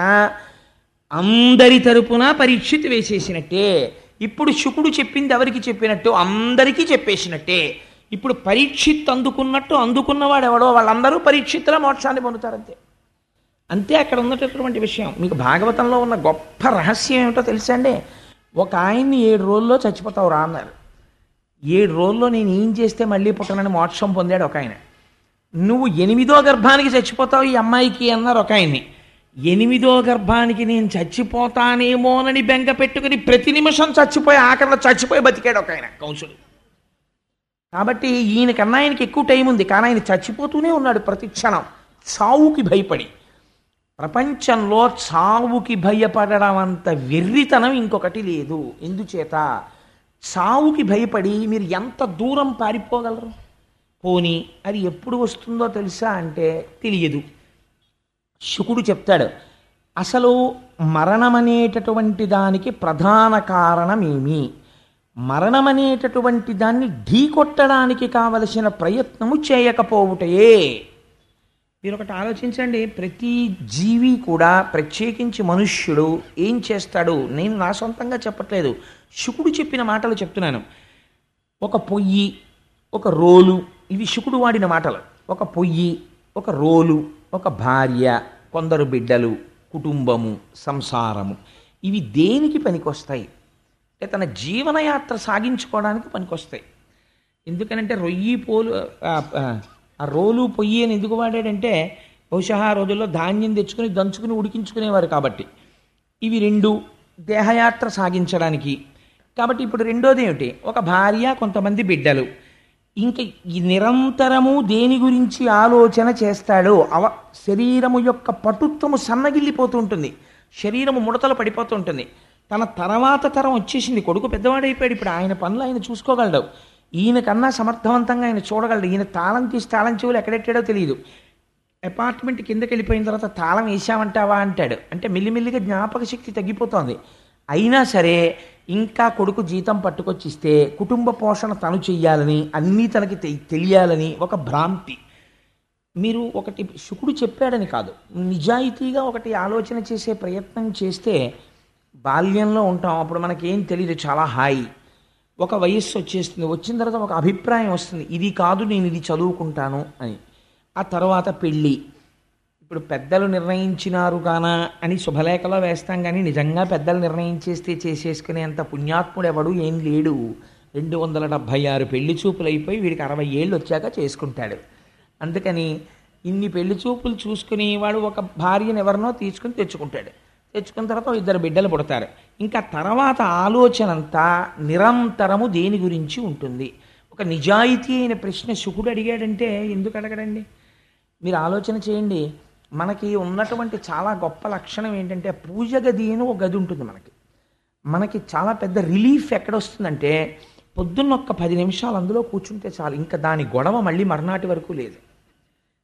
అందరి తరపున పరీక్షిత్ వేసేసినట్టే ఇప్పుడు శుకుడు చెప్పింది ఎవరికి చెప్పినట్టు అందరికీ చెప్పేసినట్టే ఇప్పుడు పరీక్షిత్ అందుకున్నట్టు అందుకున్నవాడు ఎవడో వాళ్ళందరూ పరీక్షిత్తుల మోక్షాన్ని పొందుతారంతే అంతే అక్కడ ఉన్నటువంటి విషయం మీకు భాగవతంలో ఉన్న గొప్ప రహస్యం ఏమిటో తెలుసా అండి ఒక ఆయన్ని ఏడు రోజుల్లో చచ్చిపోతావు రా అన్నారు ఏడు రోజుల్లో నేను ఏం చేస్తే మళ్ళీ పుట్టనని మోక్షం పొందాడు ఒక ఆయన నువ్వు ఎనిమిదో గర్భానికి చచ్చిపోతావు ఈ అమ్మాయికి అన్నారు ఒక ఆయన్ని ఎనిమిదో గర్భానికి నేను చచ్చిపోతానేమోనని బెంగ పెట్టుకుని ప్రతి నిమిషం చచ్చిపోయి ఆఖరిలో చచ్చిపోయి బతికాడు ఒక ఆయన కంసుడు కాబట్టి ఈయనకన్నా ఆయనకి ఎక్కువ టైం ఉంది కానీ ఆయన చచ్చిపోతూనే ఉన్నాడు ప్రతి క్షణం చావుకి భయపడి ప్రపంచంలో చావుకి భయపడడం అంత వెర్రితనం ఇంకొకటి లేదు ఎందుచేత చావుకి భయపడి మీరు ఎంత దూరం పారిపోగలరు పోని అది ఎప్పుడు వస్తుందో తెలుసా అంటే తెలియదు శుకుడు చెప్తాడు అసలు మరణమనేటటువంటి దానికి ప్రధాన కారణమేమి మరణమనేటటువంటి దాన్ని ఢీకొట్టడానికి కావలసిన ప్రయత్నము చేయకపోవుటయే మీరు ఒకటి ఆలోచించండి ప్రతి జీవి కూడా ప్రత్యేకించి మనుష్యుడు ఏం చేస్తాడు నేను నా సొంతంగా చెప్పట్లేదు శుకుడు చెప్పిన మాటలు చెప్తున్నాను ఒక పొయ్యి ఒక రోలు ఇవి శుకుడు వాడిన మాటలు ఒక పొయ్యి ఒక రోలు ఒక భార్య కొందరు బిడ్డలు కుటుంబము సంసారము ఇవి దేనికి పనికొస్తాయి అంటే తన జీవనయాత్ర సాగించుకోవడానికి పనికొస్తాయి ఎందుకనంటే రొయ్యి పోలు ఆ, ఆ, ఆ రోలు పొయ్యి అని ఎందుకు వాడాడంటే బహుశా ఆ రోజుల్లో ధాన్యం తెచ్చుకుని దంచుకుని ఉడికించుకునేవారు కాబట్టి ఇవి రెండు దేహయాత్ర సాగించడానికి కాబట్టి ఇప్పుడు రెండోది ఏమిటి ఒక భార్య కొంతమంది బిడ్డలు ఇంకా ఈ నిరంతరము దేని గురించి ఆలోచన చేస్తాడో అవ శరీరము యొక్క పటుత్వము సన్నగిల్లిపోతూ ఉంటుంది శరీరము ముడతలు పడిపోతూ ఉంటుంది తన తర్వాత తరం వచ్చేసింది కొడుకు పెద్దవాడైపోయాడు ఇప్పుడు ఆయన పనులు ఆయన చూసుకోగలడు ఈయన కన్నా సమర్థవంతంగా ఆయన చూడగలడు ఈయన తాళం తీసి తాళం చెవులు ఎక్కడెట్టాడో తెలియదు అపార్ట్మెంట్ కిందకి వెళ్ళిపోయిన తర్వాత తాళం వేసామంటావా అంటాడు అంటే మెల్లిమెల్లిగా జ్ఞాపక శక్తి తగ్గిపోతోంది అయినా సరే ఇంకా కొడుకు జీతం పట్టుకొచ్చిస్తే కుటుంబ పోషణ తను చెయ్యాలని అన్నీ తనకి తె- తెలియాలని ఒక భ్రాంతి మీరు ఒకటి శుకుడు చెప్పాడని కాదు నిజాయితీగా ఒకటి ఆలోచన చేసే ప్రయత్నం చేస్తే బాల్యంలో ఉంటాం అప్పుడు మనకేం తెలియదు చాలా హాయి ఒక వయస్సు వచ్చేస్తుంది వచ్చిన తర్వాత ఒక అభిప్రాయం వస్తుంది ఇది కాదు నేను ఇది చదువుకుంటాను అని ఆ తర్వాత పెళ్ళి ఇప్పుడు పెద్దలు నిర్ణయించినారు కానా అని శుభలేఖలో వేస్తాం కానీ నిజంగా పెద్దలు నిర్ణయించేస్తే చేసేసుకునేంత పుణ్యాత్ముడు ఎవడు ఏం లేడు రెండు వందల డెబ్భై ఆరు పెళ్లి చూపులు అయిపోయి వీడికి అరవై ఏళ్ళు వచ్చాక చేసుకుంటాడు అందుకని ఇన్ని పెళ్లి చూపులు చూసుకుని వాడు ఒక భార్యను ఎవరినో తీసుకుని తెచ్చుకుంటాడు తెచ్చుకున్న తర్వాత ఓ ఇద్దరు బిడ్డలు పుడతారు ఇంకా తర్వాత ఆలోచన అంతా నిరంతరము దేని గురించి ఉంటుంది ఒక నిజాయితీ అయిన ప్రశ్న శుకుడు అడిగాడంటే ఎందుకు అడగడండి మీరు ఆలోచన చేయండి మనకి ఉన్నటువంటి చాలా గొప్ప లక్షణం ఏంటంటే పూజ గది అని ఒక గది ఉంటుంది మనకి మనకి చాలా పెద్ద రిలీఫ్ ఎక్కడ వస్తుందంటే పొద్దున్న ఒక్క పది నిమిషాలు అందులో కూర్చుంటే చాలు ఇంకా దాని గొడవ మళ్ళీ మర్నాటి వరకు లేదు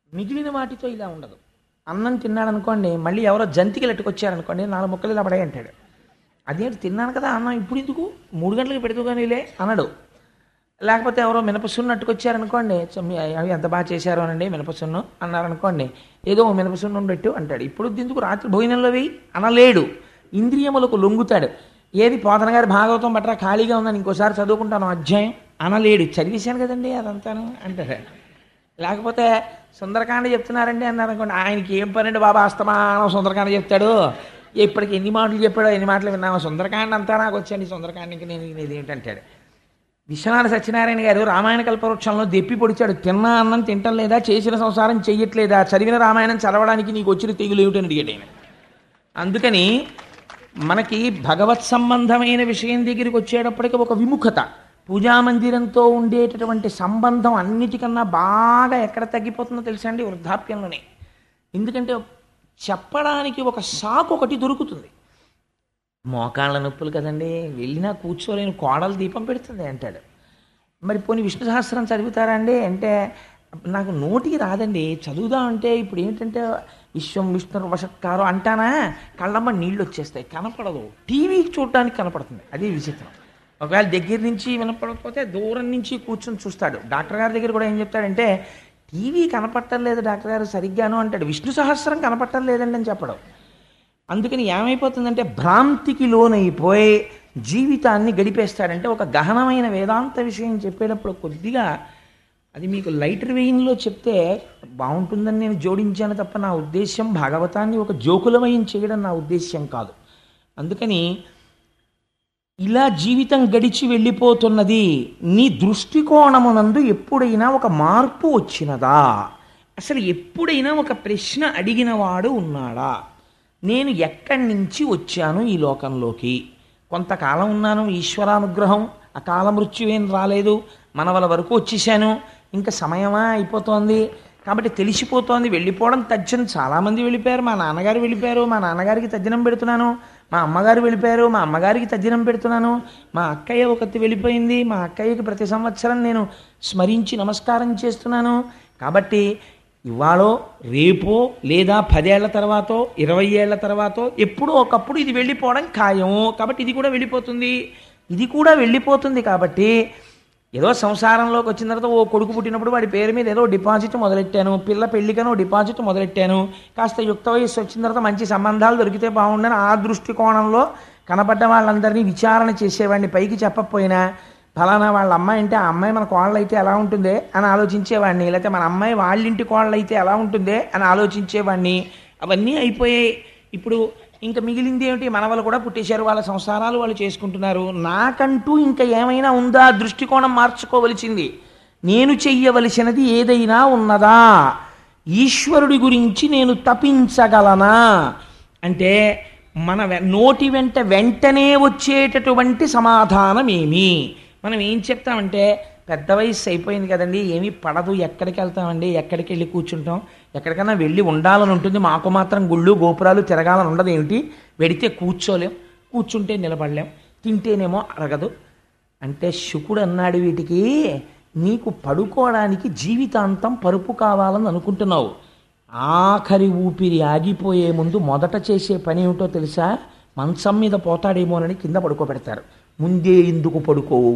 మిగిలిన వాటితో ఇలా ఉండదు అన్నం తిన్నాడు అనుకోండి మళ్ళీ ఎవరో జంతికలు ఎట్టుకొచ్చారనుకోండి నాలుగు ముక్కలు ఇలా పడే అంటాడు అదేంటి తిన్నాను కదా అన్నం ఇప్పుడు ఎందుకు మూడు గంటలకు పెడుతూ కానీలే అనడు లేకపోతే ఎవరో మినపసున్ను అట్టుకొచ్చారనుకోండి "చ, మీ అవి ఎంత బాగా చేశారు అనండి మినపసున్ను అన్నారనుకోండి ఏదో ఓ మినపసున్ను పెట్టు అంటాడు ఇప్పుడు ఎందుకు రాత్రి భోజనంలో వేయి అనలేడు ఇంద్రియములకు లొంగుతాడు ఏది పోతన గారి భాగవతం పట్ల ఖాళీగా ఉందని ఇంకోసారి చదువుకుంటాను అధ్యాయం అనలేడు చదివేశాను కదండి అదంతాను అంటాడు లేకపోతే సుందరకాండ చెప్తున్నారండి అన్నారు అనుకోండి ఆయనకి ఏం పనండి బాబా అస్తమానం సుందరకాండ చెప్తాడు ఇప్పటికి ఎన్ని మాటలు చెప్పాడో ఎన్ని మాటలు విన్నామో సుందరకాండ అంతా నాకు వచ్చండి సుందరకాండకి నేను ఇది ఏంటంటాడు విశ్వనాథ సత్యనారాయణ గారు రామాయణ కల్పవృక్షంలో దెప్పి పొడిచాడు తిన్నా అన్నం తింటం లేదా చేసిన సంసారం చెయ్యట్లేదా చదివిన రామాయణం చదవడానికి నీకు వచ్చిన తెగులు ఏమిటని అడిగాడు ఆయన అందుకని మనకి భగవత్ సంబంధమైన విషయం దగ్గరికి వచ్చేటప్పటికి ఒక విముఖత పూజామందిరంతో ఉండేటటువంటి సంబంధం అన్నిటికన్నా బాగా ఎక్కడ తగ్గిపోతుందో తెలుసా అండి వృద్ధాప్యంలోనే ఎందుకంటే చెప్పడానికి ఒక సాకు ఒకటి దొరుకుతుంది మోకాళ్ళ నొప్పులు కదండి వెళ్ళినా కూర్చోలేని కోడలు దీపం పెడుతుంది అంటాడు మరి పోనీ విష్ణు సహస్రం చదువుతారా అండి అంటే నాకు నోటికి రాదండి చదువుదాం అంటే ఇప్పుడు ఏంటంటే విశ్వం విష్ణు వషత్కారం అంటానా కళ్ళమ్మ నీళ్ళు వచ్చేస్తాయి కనపడదు టీవీ చూడడానికి కనపడుతుంది అదే విచిత్రం ఒకవేళ దగ్గర నుంచి వినపడకపోతే దూరం నుంచి కూర్చొని చూస్తాడు డాక్టర్ గారి దగ్గర కూడా ఏం చెప్తాడంటే టీవీ కనపడటం లేదు డాక్టర్ గారు సరిగ్గాను అంటాడు విష్ణు సహస్రం కనపడటం లేదండి అని చెప్పడం అందుకని ఏమైపోతుందంటే భ్రాంతికి లోనైపోయి జీవితాన్ని గడిపేస్తాడంటే ఒక గహనమైన వేదాంత విషయం చెప్పేటప్పుడు కొద్దిగా అది మీకు లైటర్ వెయిన్లో చెప్తే బాగుంటుందని నేను జోడించాను తప్ప నా ఉద్దేశ్యం భాగవతాన్ని ఒక జోకులమయం చేయడం నా ఉద్దేశ్యం కాదు అందుకని ఇలా జీవితం గడిచి వెళ్ళిపోతున్నది నీ దృష్టికోణమునందు ఎప్పుడైనా ఒక మార్పు వచ్చినదా అసలు ఎప్పుడైనా ఒక ప్రశ్న అడిగినవాడు ఉన్నాడా నేను ఎక్కడి నుంచి వచ్చాను ఈ లోకంలోకి కొంతకాలం ఉన్నాను ఈశ్వరానుగ్రహం అకాల మృత్యువేం రాలేదు మనవల వరకు వచ్చేసాను ఇంకా సమయమా అయిపోతోంది కాబట్టి తెలిసిపోతోంది వెళ్ళిపోవడం తథ్యం చాలామంది వెళ్ళిపోయారు మా నాన్నగారు వెళ్ళిపోయారు మా నాన్నగారికి తద్దినం పెడుతున్నాను మా అమ్మగారు వెళ్ళిపోయారు మా అమ్మగారికి తద్దినం పెడుతున్నాను మా అక్కయ్య ఒకటి వెళ్ళిపోయింది మా అక్కయ్యకి ప్రతి సంవత్సరం నేను స్మరించి నమస్కారం చేస్తున్నాను కాబట్టి ఇవాళో రేపో లేదా పదేళ్ల తర్వాతో ఇరవై ఏళ్ల తర్వాతో ఎప్పుడో ఒకప్పుడు ఇది వెళ్ళిపోవడం ఖాయము కాబట్టి ఇది కూడా వెళ్ళిపోతుంది ఇది కూడా వెళ్ళిపోతుంది కాబట్టి ఏదో సంసారంలోకి వచ్చిన తర్వాత ఓ కొడుకు పుట్టినప్పుడు వాడి పేరు మీద ఏదో డిపాజిట్ మొదలెట్టాను పిల్ల పెళ్లికనో డిపాజిట్ మొదలెట్టాను కాస్త యుక్త వయస్సు వచ్చిన తర్వాత మంచి సంబంధాలు దొరికితే బాగుండని ఆ దృష్టికోణంలో కనపడ్డ వాళ్ళందరినీ విచారణ చేసేవాడిని పైకి చెప్పకపోయినా ఫలానా వాళ్ళ అమ్మాయి అంటే ఆ అమ్మాయి మన కోళ్ళు అయితే ఎలా ఉంటుందే అని ఆలోచించేవాడిని లేకపోతే మన అమ్మాయి వాళ్ళింటి కోళ్ళు అయితే ఎలా ఉంటుందే అని ఆలోచించేవాడిని అవన్నీ అయిపోయాయి ఇప్పుడు ఇంకా మిగిలింది ఏమిటి మనవలు కూడా పుట్టేశారు వాళ్ళ సంసారాలు వాళ్ళు చేసుకుంటున్నారు నాకంటూ ఇంకా ఏమైనా ఉందా దృష్టికోణం మార్చుకోవలసింది నేను చెయ్యవలసినది ఏదైనా ఉన్నదా ఈశ్వరుడి గురించి నేను తపించగలనా అంటే మన వె- నోటి వెంట వెంటనే వచ్చేటటువంటి సమాధానం ఏమి మనం ఏం చెప్తామంటే పెద్ద వయసు అయిపోయింది కదండి ఏమీ పడదు ఎక్కడికి వెళ్తామండి ఎక్కడికి వెళ్ళి కూర్చుంటాం ఎక్కడికైనా వెళ్ళి ఉండాలని ఉంటుంది మాకు మాత్రం గుళ్ళు గోపురాలు తిరగాలని ఉండదు ఏమిటి వెడితే కూర్చోలేం కూర్చుంటే నిలబడలేం తింటేనేమో అరగదు అంటే శుకుడు అన్నాడు వీటికి నీకు పడుకోవడానికి జీవితాంతం పరుపు కావాలని అనుకుంటున్నావు ఆఖరి ఊపిరి ఆగిపోయే ముందు మొదట చేసే పని ఏమిటో తెలుసా మంచం మీద పోతాడేమోనని కింద పడుకోబెడతారు ముందే ఎందుకు పడుకోవు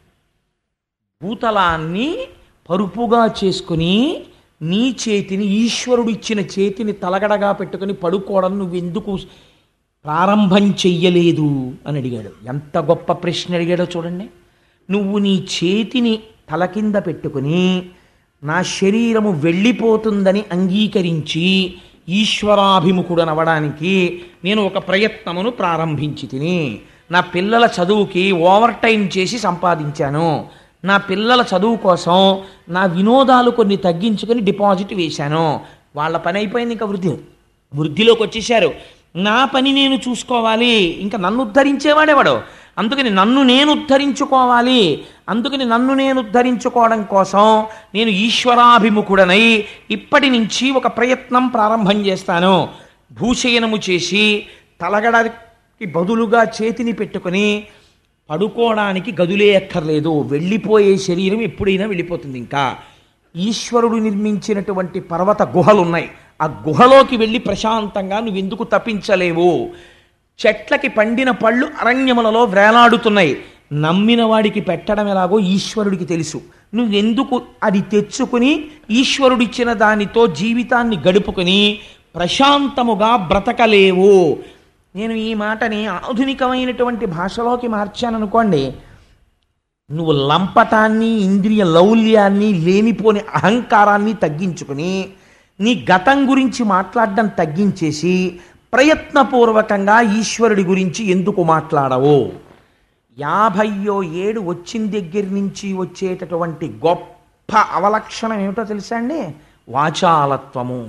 భూతలాన్ని పరుపుగా చేసుకుని నీ చేతిని ఈశ్వరుడు ఇచ్చిన చేతిని తలగడగా పెట్టుకుని పడుకోవడం నువ్వెందుకు ప్రారంభం చెయ్యలేదు అని అడిగాడు ఎంత గొప్ప ప్రశ్న అడిగాడో చూడండి నువ్వు నీ చేతిని తల కింద పెట్టుకుని నా శరీరము వెళ్ళిపోతుందని అంగీకరించి ఈశ్వరాభిముఖుడనవడానికి నేను ఒక ప్రయత్నమును ప్రారంభించి తిని నా పిల్లల చదువుకి ఓవర్ టైం చేసి సంపాదించాను నా పిల్లల చదువు కోసం నా వినోదాలు కొన్ని తగ్గించుకొని డిపాజిట్ వేశాను వాళ్ళ పని అయిపోయింది ఇంకా వృద్ధి వృద్ధిలోకి వచ్చేసారు నా పని నేను చూసుకోవాలి ఇంకా నన్ను ఉద్ధరించేవాడేవాడు అందుకని నన్ను నేను ఉద్ధరించుకోవాలి అందుకని నన్ను నేను ఉద్ధరించుకోవడం కోసం నేను ఈశ్వరాభిముఖుడనై ఇప్పటి నుంచి ఒక ప్రయత్నం ప్రారంభం చేస్తాను భూషయనము చేసి తలగడకి బదులుగా చేతిని పెట్టుకొని పడుకోవడానికి గదులే ఎక్కర్లేదు వెళ్ళిపోయే శరీరం ఎప్పుడైనా వెళ్ళిపోతుంది ఇంకా ఈశ్వరుడు నిర్మించినటువంటి పర్వత గుహలు ఉన్నాయి ఆ గుహలోకి వెళ్ళి ప్రశాంతంగా నువ్వు ఎందుకు తప్పించలేవు చెట్లకి పండిన పళ్ళు అరణ్యములలో వేలాడుతున్నాయి నమ్మిన వాడికి పెట్టడం ఎలాగో ఈశ్వరుడికి తెలుసు నువ్వెందుకు అది తెచ్చుకుని ఈశ్వరుడిచ్చిన దానితో జీవితాన్ని గడుపుకుని ప్రశాంతముగా బ్రతకలేవు నేను ఈ మాటని ఆధునికమైనటువంటి భాషలోకి మార్చాననుకోండి నువ్వు లంపటాన్ని ఇంద్రియ లౌల్యాన్ని లేనిపోని అహంకారాన్ని తగ్గించుకుని నీ గతం గురించి మాట్లాడడం తగ్గించేసి ప్రయత్నపూర్వకంగా ఈశ్వరుడి గురించి ఎందుకు మాట్లాడవు యాభయ్యో ఏడు వచ్చిన దగ్గర నుంచి వచ్చేటటువంటి గొప్ప అవలక్షణం ఏమిటో తెలుసా అండి వాచాలత్వము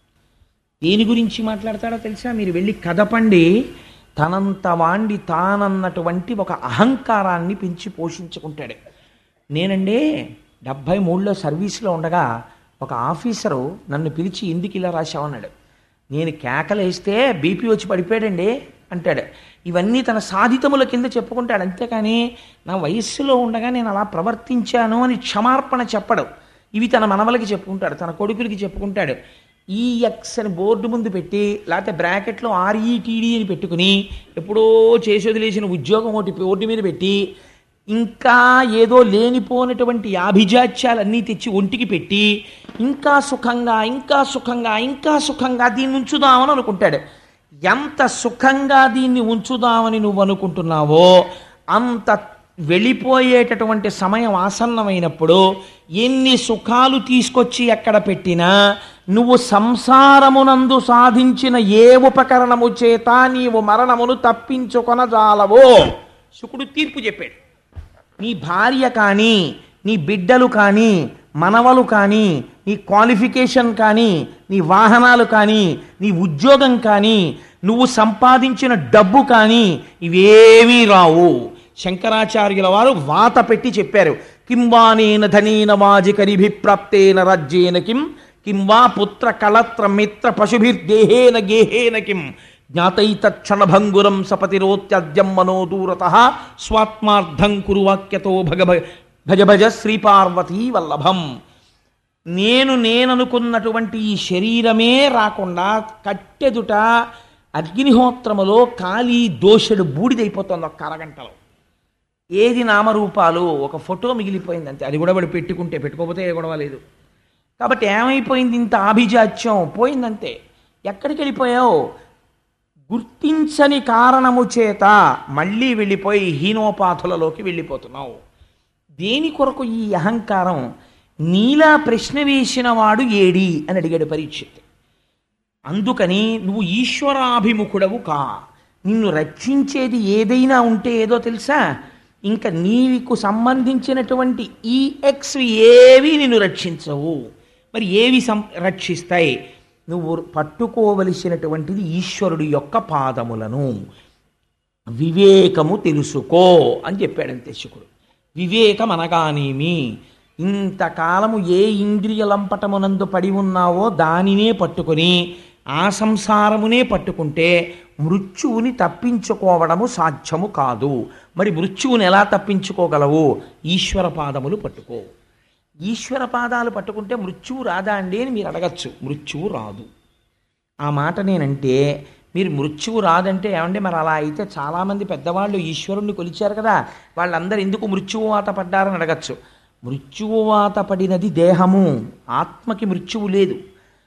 దేని గురించి మాట్లాడతాడో తెలుసా మీరు వెళ్ళి కదపండి తనంత వాండి తానన్నటువంటి ఒక అహంకారాన్ని పెంచి పోషించుకుంటాడు నేనండి డెబ్భై మూడులో సర్వీస్లో ఉండగా ఒక ఆఫీసరు నన్ను పిలిచి ఎందుకు ఇలా రాశావన్నాడు నేను కేకలేస్తే బీపీ వచ్చి పడిపోయాడండి అంటాడు ఇవన్నీ తన సాధితముల కింద చెప్పుకుంటాడు అంతేకాని నా వయస్సులో ఉండగా నేను అలా ప్రవర్తించాను అని క్షమార్పణ చెప్పడు ఇవి తన మనవలకి చెప్పుకుంటాడు తన కొడుకులకి చెప్పుకుంటాడు ఈఎక్స్ అని బోర్డు ముందు పెట్టి లేకపోతే బ్రాకెట్లో ఆర్ఈటీడీ అని పెట్టుకుని ఎప్పుడో చేసి వదిలేసిన ఉద్యోగం ఒకటి బోర్డు మీద పెట్టి ఇంకా ఏదో లేనిపోనటువంటి యాభిజాత్యాలన్నీ తెచ్చి ఒంటికి పెట్టి ఇంకా సుఖంగా ఇంకా సుఖంగా ఇంకా సుఖంగా దీన్ని ఉంచుదామని అనుకుంటాడు ఎంత సుఖంగా దీన్ని ఉంచుదామని నువ్వు అనుకుంటున్నావో అంత వెళ్ళిపోయేటటువంటి సమయం ఆసన్నమైనప్పుడు ఎన్ని సుఖాలు తీసుకొచ్చి ఎక్కడ పెట్టినా నువ్వు సంసారమునందు సాధించిన ఏ ఉపకరణము చేత నీవు మరణమును తప్పించుకొనజాలవో శుకుడు తీర్పు చెప్పాడు నీ భార్య కానీ నీ బిడ్డలు కానీ మనవలు కానీ నీ క్వాలిఫికేషన్ కానీ నీ వాహనాలు కానీ నీ ఉద్యోగం కానీ నువ్వు సంపాదించిన డబ్బు కానీ ఇవేమీ రావు శంకరాచార్యుల వారు వాత పెట్టి చెప్పారు కింవానేన ధనేన వాజికరిభిప్రాప్తేన రాజ్యేన కిం కిం వా పుత్ర కళత్ర మిత్ర పశుభిర్దేహేన గేహేన కిం జ్ఞాతైతక్షణభంగురం సపతిరోత్యద్యం మనో దూరత స్వాత్మార్థం కురు వాక్యతో భగ భజ భజ శ్రీపార్వతీ వల్లభం నేను నేననుకున్నటువంటి ఈ శరీరమే రాకుండా కట్టెదుట అగ్నిహోత్రములో కాలి దోషుడు బూడిదైపోతుంది ఒక అరగంటలో ఏది నామరూపాలు ఒక ఫోటో మిగిలిపోయింది అంతే అది కూడా వాడు పెట్టుకుంటే పెట్టుకోకపోతే ఏ గొడవ లేదు కాబట్టి ఏమైపోయింది ఇంత ఆభిజాత్యం పోయిందంతే ఎక్కడికి వెళ్ళిపోయావు గుర్తించని కారణము చేత మళ్ళీ వెళ్ళిపోయి హీనోపాధులలోకి వెళ్ళిపోతున్నావు దేని కొరకు ఈ అహంకారం నీలా ప్రశ్న వేసిన వాడు ఏడి అని అడిగాడు పరీక్షిత్ అందుకని నువ్వు ఈశ్వరాభిముఖుడవు కా నిన్ను రక్షించేది ఏదైనా ఉంటే ఏదో తెలుసా ఇంకా నీకు సంబంధించినటువంటి ఈ ఎక్స్ ఏవి నిన్ను రక్షించవు మరి ఏవి సం రక్షిస్తాయి నువ్వు పట్టుకోవలసినటువంటిది ఈశ్వరుడి యొక్క పాదములను వివేకము తెలుసుకో అని చెప్పాడంతే శుకుడు వివేకం అనగానేమి ఇంతకాలము ఏ ఇంద్రియ లంపటమునందు పడి ఉన్నావో దానినే పట్టుకొని ఆ సంసారమునే పట్టుకుంటే మృత్యువుని తప్పించుకోవడము సాధ్యము కాదు మరి మృత్యువుని ఎలా తప్పించుకోగలవు ఈశ్వర పాదములు పట్టుకో ఈశ్వర పాదాలు పట్టుకుంటే మృత్యువు రాదా అండి అని మీరు అడగచ్చు మృత్యువు రాదు ఆ మాట నేనంటే మీరు మృత్యువు రాదంటే ఏమంటే మరి అలా అయితే చాలామంది పెద్దవాళ్ళు ఈశ్వరుణ్ణి కొలిచారు కదా వాళ్ళందరూ ఎందుకు మృత్యువు వాత పడ్డారని అడగచ్చు మృత్యువు వాత పడినది దేహము ఆత్మకి మృత్యువు లేదు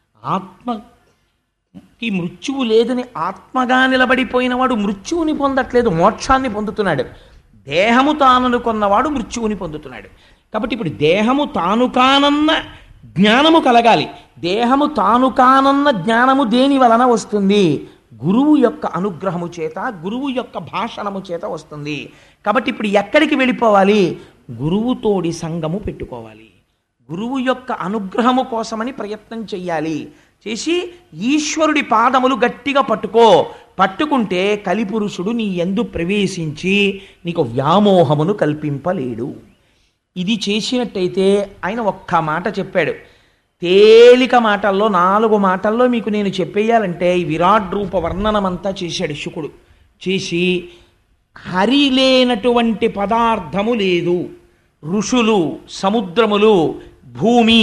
ఆత్మకి మృత్యువు లేదని ఆత్మగా నిలబడిపోయిన వాడు మృత్యువుని పొందట్లేదు మోక్షాన్ని పొందుతున్నాడు దేహము తాననుకున్నవాడు మృత్యువుని పొందుతున్నాడు కాబట్టి ఇప్పుడు దేహము తాను కానన్న జ్ఞానము కలగాలి దేహము తాను కానన్న జ్ఞానము దేని వలన వస్తుంది గురువు యొక్క అనుగ్రహము చేత గురువు యొక్క భాషణము చేత వస్తుంది కాబట్టి ఇప్పుడు ఎక్కడికి వెళ్ళిపోవాలి గురువుతోడి సంగము పెట్టుకోవాలి గురువు యొక్క అనుగ్రహము కోసమని ప్రయత్నం చెయ్యాలి చేసి ఈశ్వరుడి పాదములు గట్టిగా పట్టుకో పట్టుకుంటే కలిపురుషుడు నీ ఎందు ప్రవేశించి నీకు వ్యామోహమును కల్పింపలేడు ఇది చేసినట్టయితే ఆయన ఒక్క మాట చెప్పాడు తేలిక మాటల్లో నాలుగు మాటల్లో మీకు నేను చెప్పేయాలంటే ఈ విరాట్ రూప వర్ణనమంతా చేశాడు శుకుడు చేసి హరి లేనటువంటి పదార్థము లేదు ఋషులు సముద్రములు భూమి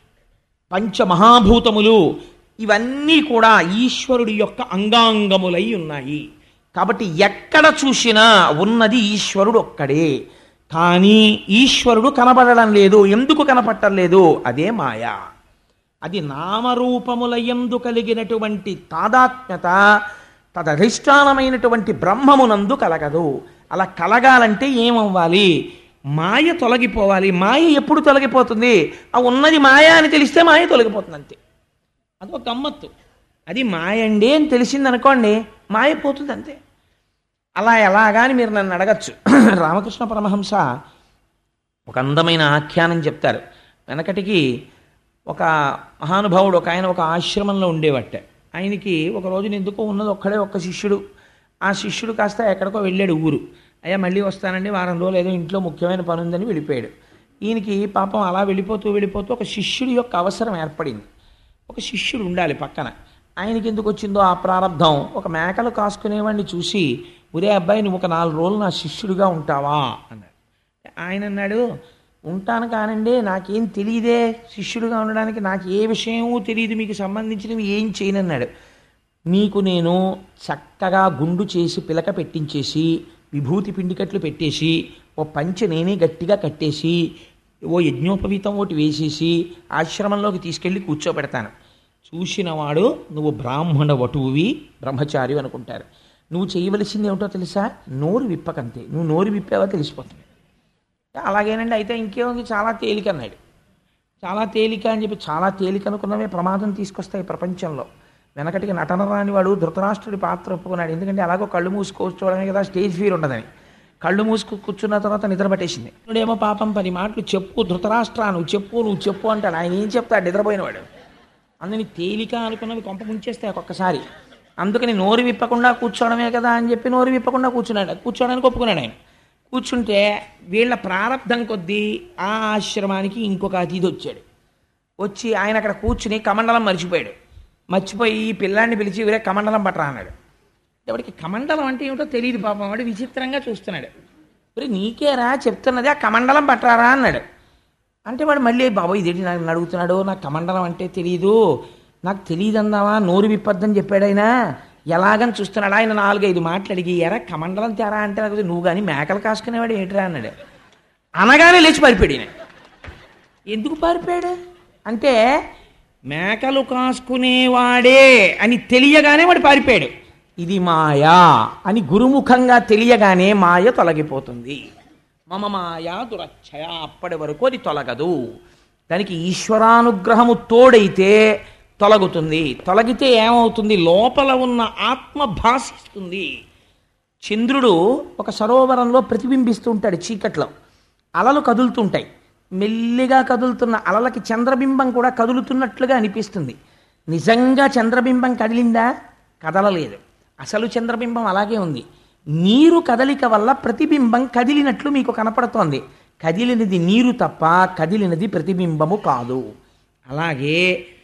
పంచమహాభూతములు ఇవన్నీ కూడా ఈశ్వరుడి యొక్క అంగాంగములై ఉన్నాయి కాబట్టి ఎక్కడ చూసినా ఉన్నది ఈశ్వరుడు ఒక్కడే కానీ ఈశ్వరుడు కనబడడం లేదు ఎందుకు కనపడటం లేదు అదే మాయ అది నామరూపముల యందు కలిగినటువంటి తాదాత్మ్యత తదధిష్టానమైనటువంటి బ్రహ్మమునందు కలగదు అలా కలగాలంటే ఏమవ్వాలి మాయ తొలగిపోవాలి మాయ ఎప్పుడు తొలగిపోతుంది ఆ ఉన్నది మాయ అని తెలిస్తే మాయ తొలగిపోతుంది అంతే అదొక గమ్మత్తు అది మాయ అండి అని తెలిసిందనుకోండి మాయ పోతుంది అంతే అలా ఎలాగా అని మీరు నన్ను అడగచ్చు రామకృష్ణ పరమహంస ఒక అందమైన ఆఖ్యానం చెప్తారు వెనకటికి ఒక మహానుభావుడు ఒక ఆయన ఒక ఆశ్రమంలో ఉండేవట్ట ఆయనకి ఒక రోజున ఎందుకో ఉన్నది ఒక్కడే ఒక్క శిష్యుడు ఆ శిష్యుడు కాస్త ఎక్కడికో వెళ్ళాడు ఊరు అయ్యా మళ్ళీ వస్తానండి వారం రోజులు ఏదో ఇంట్లో ముఖ్యమైన పని ఉందని వెళ్ళిపోయాడు ఈయనకి పాపం అలా వెళ్ళిపోతూ వెళ్ళిపోతూ ఒక శిష్యుడి యొక్క అవసరం ఏర్పడింది ఒక శిష్యుడు ఉండాలి పక్కన ఆయనకి ఎందుకు వచ్చిందో ఆ ప్రారంధం ఒక మేకలు కాసుకునేవాడిని చూసి ఒరే అబ్బాయి నువ్వు ఒక నాలుగు రోజులు నా శిష్యుడిగా ఉంటావా అన్నాడు ఆయన అన్నాడు ఉంటాను కానండి నాకేం తెలియదే శిష్యుడిగా ఉండడానికి నాకు ఏ విషయమూ తెలియదు మీకు సంబంధించినవి ఏం చేయనన్నాడు మీకు నేను చక్కగా గుండు చేసి పిలక పెట్టించేసి విభూతి పిండికట్లు పెట్టేసి ఓ పంచె నేనే గట్టిగా కట్టేసి ఓ యజ్ఞోపవీతం ఒకటి వేసేసి ఆశ్రమంలోకి తీసుకెళ్ళి కూర్చోబెడతాను చూసినవాడు నువ్వు బ్రాహ్మణ వటువువి బ్రహ్మచారి అనుకుంటారు నువ్వు చేయవలసింది ఏమిటో తెలుసా నోరు విప్పకంతే నువ్వు నోరు విప్పావో తెలిసిపోతుంది అలాగేనండి అయితే ఇంకేముంది చాలా తేలిక అన్నాడు చాలా తేలిక అని చెప్పి చాలా తేలిక అనుకున్నవే ప్రమాదం తీసుకొస్తాయి ప్రపంచంలో వెనకటికి నటన రాని వాడు ధృతరాష్ట్రుడి పాత్ర ఒప్పుకున్నాడు ఎందుకంటే అలాగో కళ్ళు మూసుకోవడమే కదా స్టేజ్ ఫీర్ ఉండదని కళ్ళు మూసుకు కూర్చున్న తర్వాత నిద్ర పట్టేసింది ఇప్పుడేమో పాపం పది మాటలు చెప్పు ధృతరాష్ట్ర నువ్వు చెప్పు నువ్వు చెప్పు అంటాడు ఆయన ఏం చెప్తాడు నిద్రపోయినవాడు అందుని తేలిక అనుకున్నవి కొంప ముంచేస్తాయి ఒక్కొక్కసారి అందుకని నోరు విప్పకుండా కూర్చోవడమే కదా అని చెప్పి నోరు విప్పకుండా కూర్చున్నాడు కూర్చోడానికి ఒప్పుకున్నాడు ఆయన కూర్చుంటే వీళ్ళ ప్రారంధం కొద్దీ ఆ ఆశ్రమానికి ఇంకొక అతిథి వచ్చాడు వచ్చి ఆయన అక్కడ కూర్చుని కమండలం మర్చిపోయాడు మర్చిపోయి ఈ పిల్లాన్ని పిలిచి వీరే కమండలం పట్టరా అన్నాడు వాడికి కమండలం అంటే ఏమిటో తెలియదు పాపం వాడు విచిత్రంగా చూస్తున్నాడు మరి నీకేరా చెప్తున్నది ఆ కమండలం పట్టరారా అన్నాడు అంటే వాడు మళ్ళీ బాబు ఇదేంటి నాకు అడుగుతున్నాడు నాకు కమండలం అంటే తెలియదు నాకు తెలియదు అందావా నోరు విప్పద్దని చెప్పాడు ఆయన ఎలాగని చూస్తున్నాడు ఆయన నాలుగైదు మాటలు అడిగి ఎరా కమండలం తేరా అంటే నాకు నువ్వు కానీ మేకలు కాసుకునేవాడు ఏంటిరా అన్నాడు అనగానే లేచి పారిపోయాడు ఈయన ఎందుకు పారిపోయాడు అంటే మేకలు కాసుకునేవాడే అని తెలియగానే వాడు పారిపోయాడు ఇది మాయా అని గురుముఖంగా తెలియగానే మాయ తొలగిపోతుంది మమ మాయా దురచ్చయ అప్పటి వరకు అది తొలగదు దానికి ఈశ్వరానుగ్రహము తోడైతే తొలగుతుంది తొలగితే ఏమవుతుంది లోపల ఉన్న ఆత్మ భాషిస్తుంది చంద్రుడు ఒక సరోవరంలో ప్రతిబింబిస్తూ ఉంటాడు చీకట్లో అలలు కదులుతుంటాయి మెల్లిగా కదులుతున్న అలలకి చంద్రబింబం కూడా కదులుతున్నట్లుగా అనిపిస్తుంది నిజంగా చంద్రబింబం కదిలిందా కదలలేదు అసలు చంద్రబింబం అలాగే ఉంది నీరు కదలిక వల్ల ప్రతిబింబం కదిలినట్లు మీకు కనపడుతోంది కదిలినది నీరు తప్ప కదిలినది ప్రతిబింబము కాదు అలాగే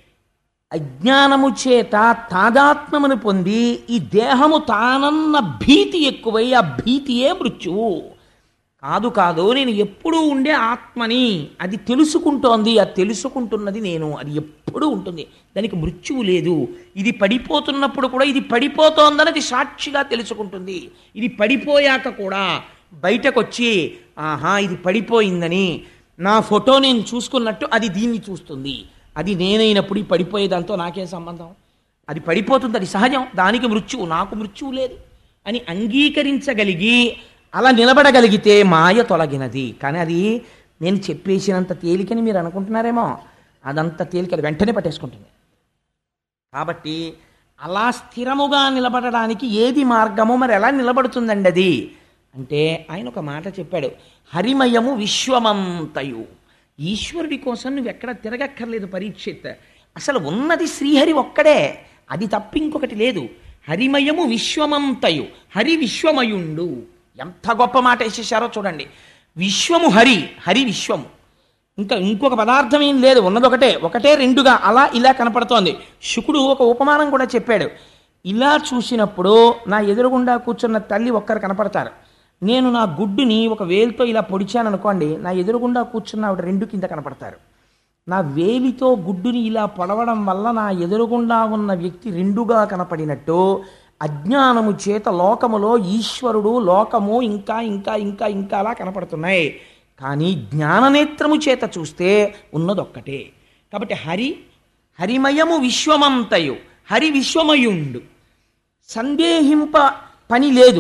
అజ్ఞానము చేత తాదాత్మ్యమును పొంది ఈ దేహము తానన్న భీతి ఎక్కువై ఆ భీతియే మృత్యువు కాదు కాదు నేను ఎప్పుడూ ఉండే ఆత్మని అది తెలుసుకుంటోంది అది తెలుసుకుంటున్నది నేను అది ఎప్పుడూ ఉంటుంది దానికి మృత్యువు లేదు ఇది పడిపోతున్నప్పుడు కూడా ఇది పడిపోతోందని అది సాక్షిగా తెలుసుకుంటుంది ఇది పడిపోయాక కూడా బయటకు వచ్చి ఆహా ఇది పడిపోయిందని నా ఫోటో నేను చూసుకున్నట్టు అది దీన్ని చూస్తుంది అది నేనైనప్పుడు ఈ పడిపోయేదాంతో నాకేం సంబంధం అది పడిపోతుంది అది సహజం దానికి మృత్యువు నాకు మృత్యువు లేదు అని అంగీకరించగలిగి అలా నిలబడగలిగితే మాయ తొలగినది కానీ అది నేను చెప్పేసినంత తేలికని మీరు అనుకుంటున్నారేమో అదంత తేలిక వెంటనే పట్టేసుకుంటుంది కాబట్టి అలా స్థిరముగా నిలబడడానికి ఏది మార్గము మరి ఎలా నిలబడుతుందండి అది అంటే ఆయన ఒక మాట చెప్పాడు హరిమయము విశ్వమంతయు ఈశ్వరుడి కోసం నువ్వు ఎక్కడ తిరగక్కర్లేదు పరీక్షిత్ అసలు ఉన్నది శ్రీహరి ఒక్కడే అది తప్ప ఇంకొకటి లేదు హరిమయము విశ్వమంతయు హరి విశ్వమయుండు ఎంత గొప్ప మాట వేసేసారో చూడండి విశ్వము హరి హరి విశ్వము ఇంకా ఇంకొక పదార్థం ఏం లేదు ఉన్నది ఒకటే ఒకటే రెండుగా అలా ఇలా కనపడుతోంది శుకుడు ఒక ఉపమానం కూడా చెప్పాడు ఇలా చూసినప్పుడు నా ఎదురుగుండా కూర్చున్న తల్లి ఒక్కరు కనపడతారు నేను నా గుడ్డుని ఒక వేలుతో ఇలా పొడిచాను అనుకోండి నా ఎదురుగుండా కూర్చున్న ఆవిడ రెండు కింద కనపడతారు నా వేలితో గుడ్డుని ఇలా పొడవడం వల్ల నా ఎదురుగుండా ఉన్న వ్యక్తి రెండుగా కనపడినట్టు అజ్ఞానము చేత లోకములో ఈశ్వరుడు లోకము ఇంకా ఇంకా ఇంకా ఇంకా అలా కనపడుతున్నాయి కానీ జ్ఞాననేత్రము చేత చూస్తే ఉన్నదొక్కటే కాబట్టి హరి హరిమయము విశ్వమంతయు హరి విశ్వమయుండు సందేహింప పని లేదు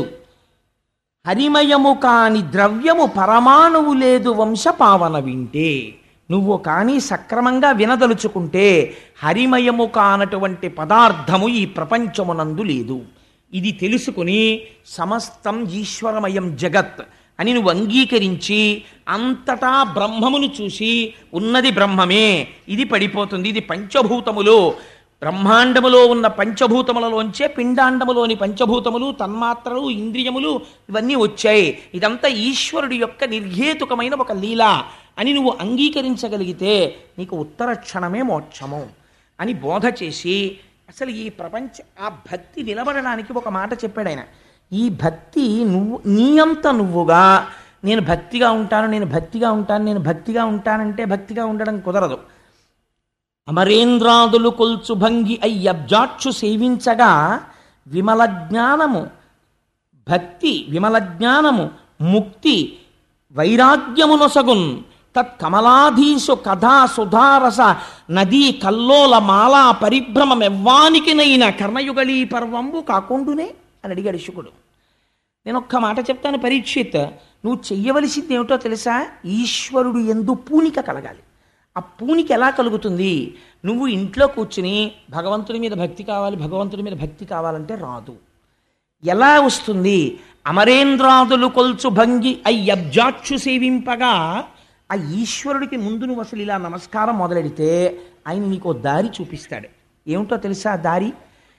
హరిమయము కాని ద్రవ్యము పరమాణువు లేదు వంశపావన వింటే నువ్వు కానీ సక్రమంగా వినదలుచుకుంటే హరిమయము కానటువంటి పదార్థము ఈ ప్రపంచమునందు లేదు ఇది తెలుసుకుని సమస్తం ఈశ్వరమయం జగత్ అని నువ్వు అంగీకరించి అంతటా బ్రహ్మమును చూసి ఉన్నది బ్రహ్మమే ఇది పడిపోతుంది ఇది పంచభూతములు బ్రహ్మాండములో ఉన్న పంచభూతములలోంచే పిండాండములోని పంచభూతములు తన్మాత్రలు ఇంద్రియములు ఇవన్నీ వచ్చాయి ఇదంతా ఈశ్వరుడి యొక్క నిర్హేతుకమైన ఒక లీల అని నువ్వు అంగీకరించగలిగితే నీకు ఉత్తర క్షణమే మోక్షము అని బోధ చేసి అసలు ఈ ప్రపంచ ఆ భక్తి నిలబడడానికి ఒక మాట చెప్పాడు ఆయన ఈ భక్తి నువ్వు నీ అంత నువ్వుగా నేను భక్తిగా ఉంటాను నేను భక్తిగా ఉంటాను నేను భక్తిగా ఉంటానంటే భక్తిగా ఉండడం కుదరదు అమరేంద్రాదులు కొల్చు భంగి అయ్యబ్జాక్షు సేవించగా విమల జ్ఞానము భక్తి విమల జ్ఞానము ముక్తి వైరాగ్యమునొసగున్ తత్కమలాధీశు కథా సుధారస నదీ కల్లోల మాలా పరిభ్రమమెవ్వానికినైన కర్ణయుగళీ పర్వంబు కాకుండునే అని అడిగాడు శుకుడు నేను ఒక్క మాట చెప్తాను పరీక్షిత్ నువ్వు చెయ్యవలసింది ఏమిటో తెలుసా ఈశ్వరుడు ఎందు పూనిక కలగాలి ఆ పూనిక ఎలా కలుగుతుంది నువ్వు ఇంట్లో కూర్చుని భగవంతుడి మీద భక్తి కావాలి భగవంతుడి మీద భక్తి కావాలంటే రాదు ఎలా వస్తుంది అమరేంద్రాదులు కొల్చు భంగి అయ్యబ్జాక్షు సేవింపగా ఆ ఈశ్వరుడికి ముందు నువ్వు అసలు ఇలా నమస్కారం మొదలెడితే ఆయన నీకు ఓ దారి చూపిస్తాడు ఏమిటో తెలుసా ఆ దారి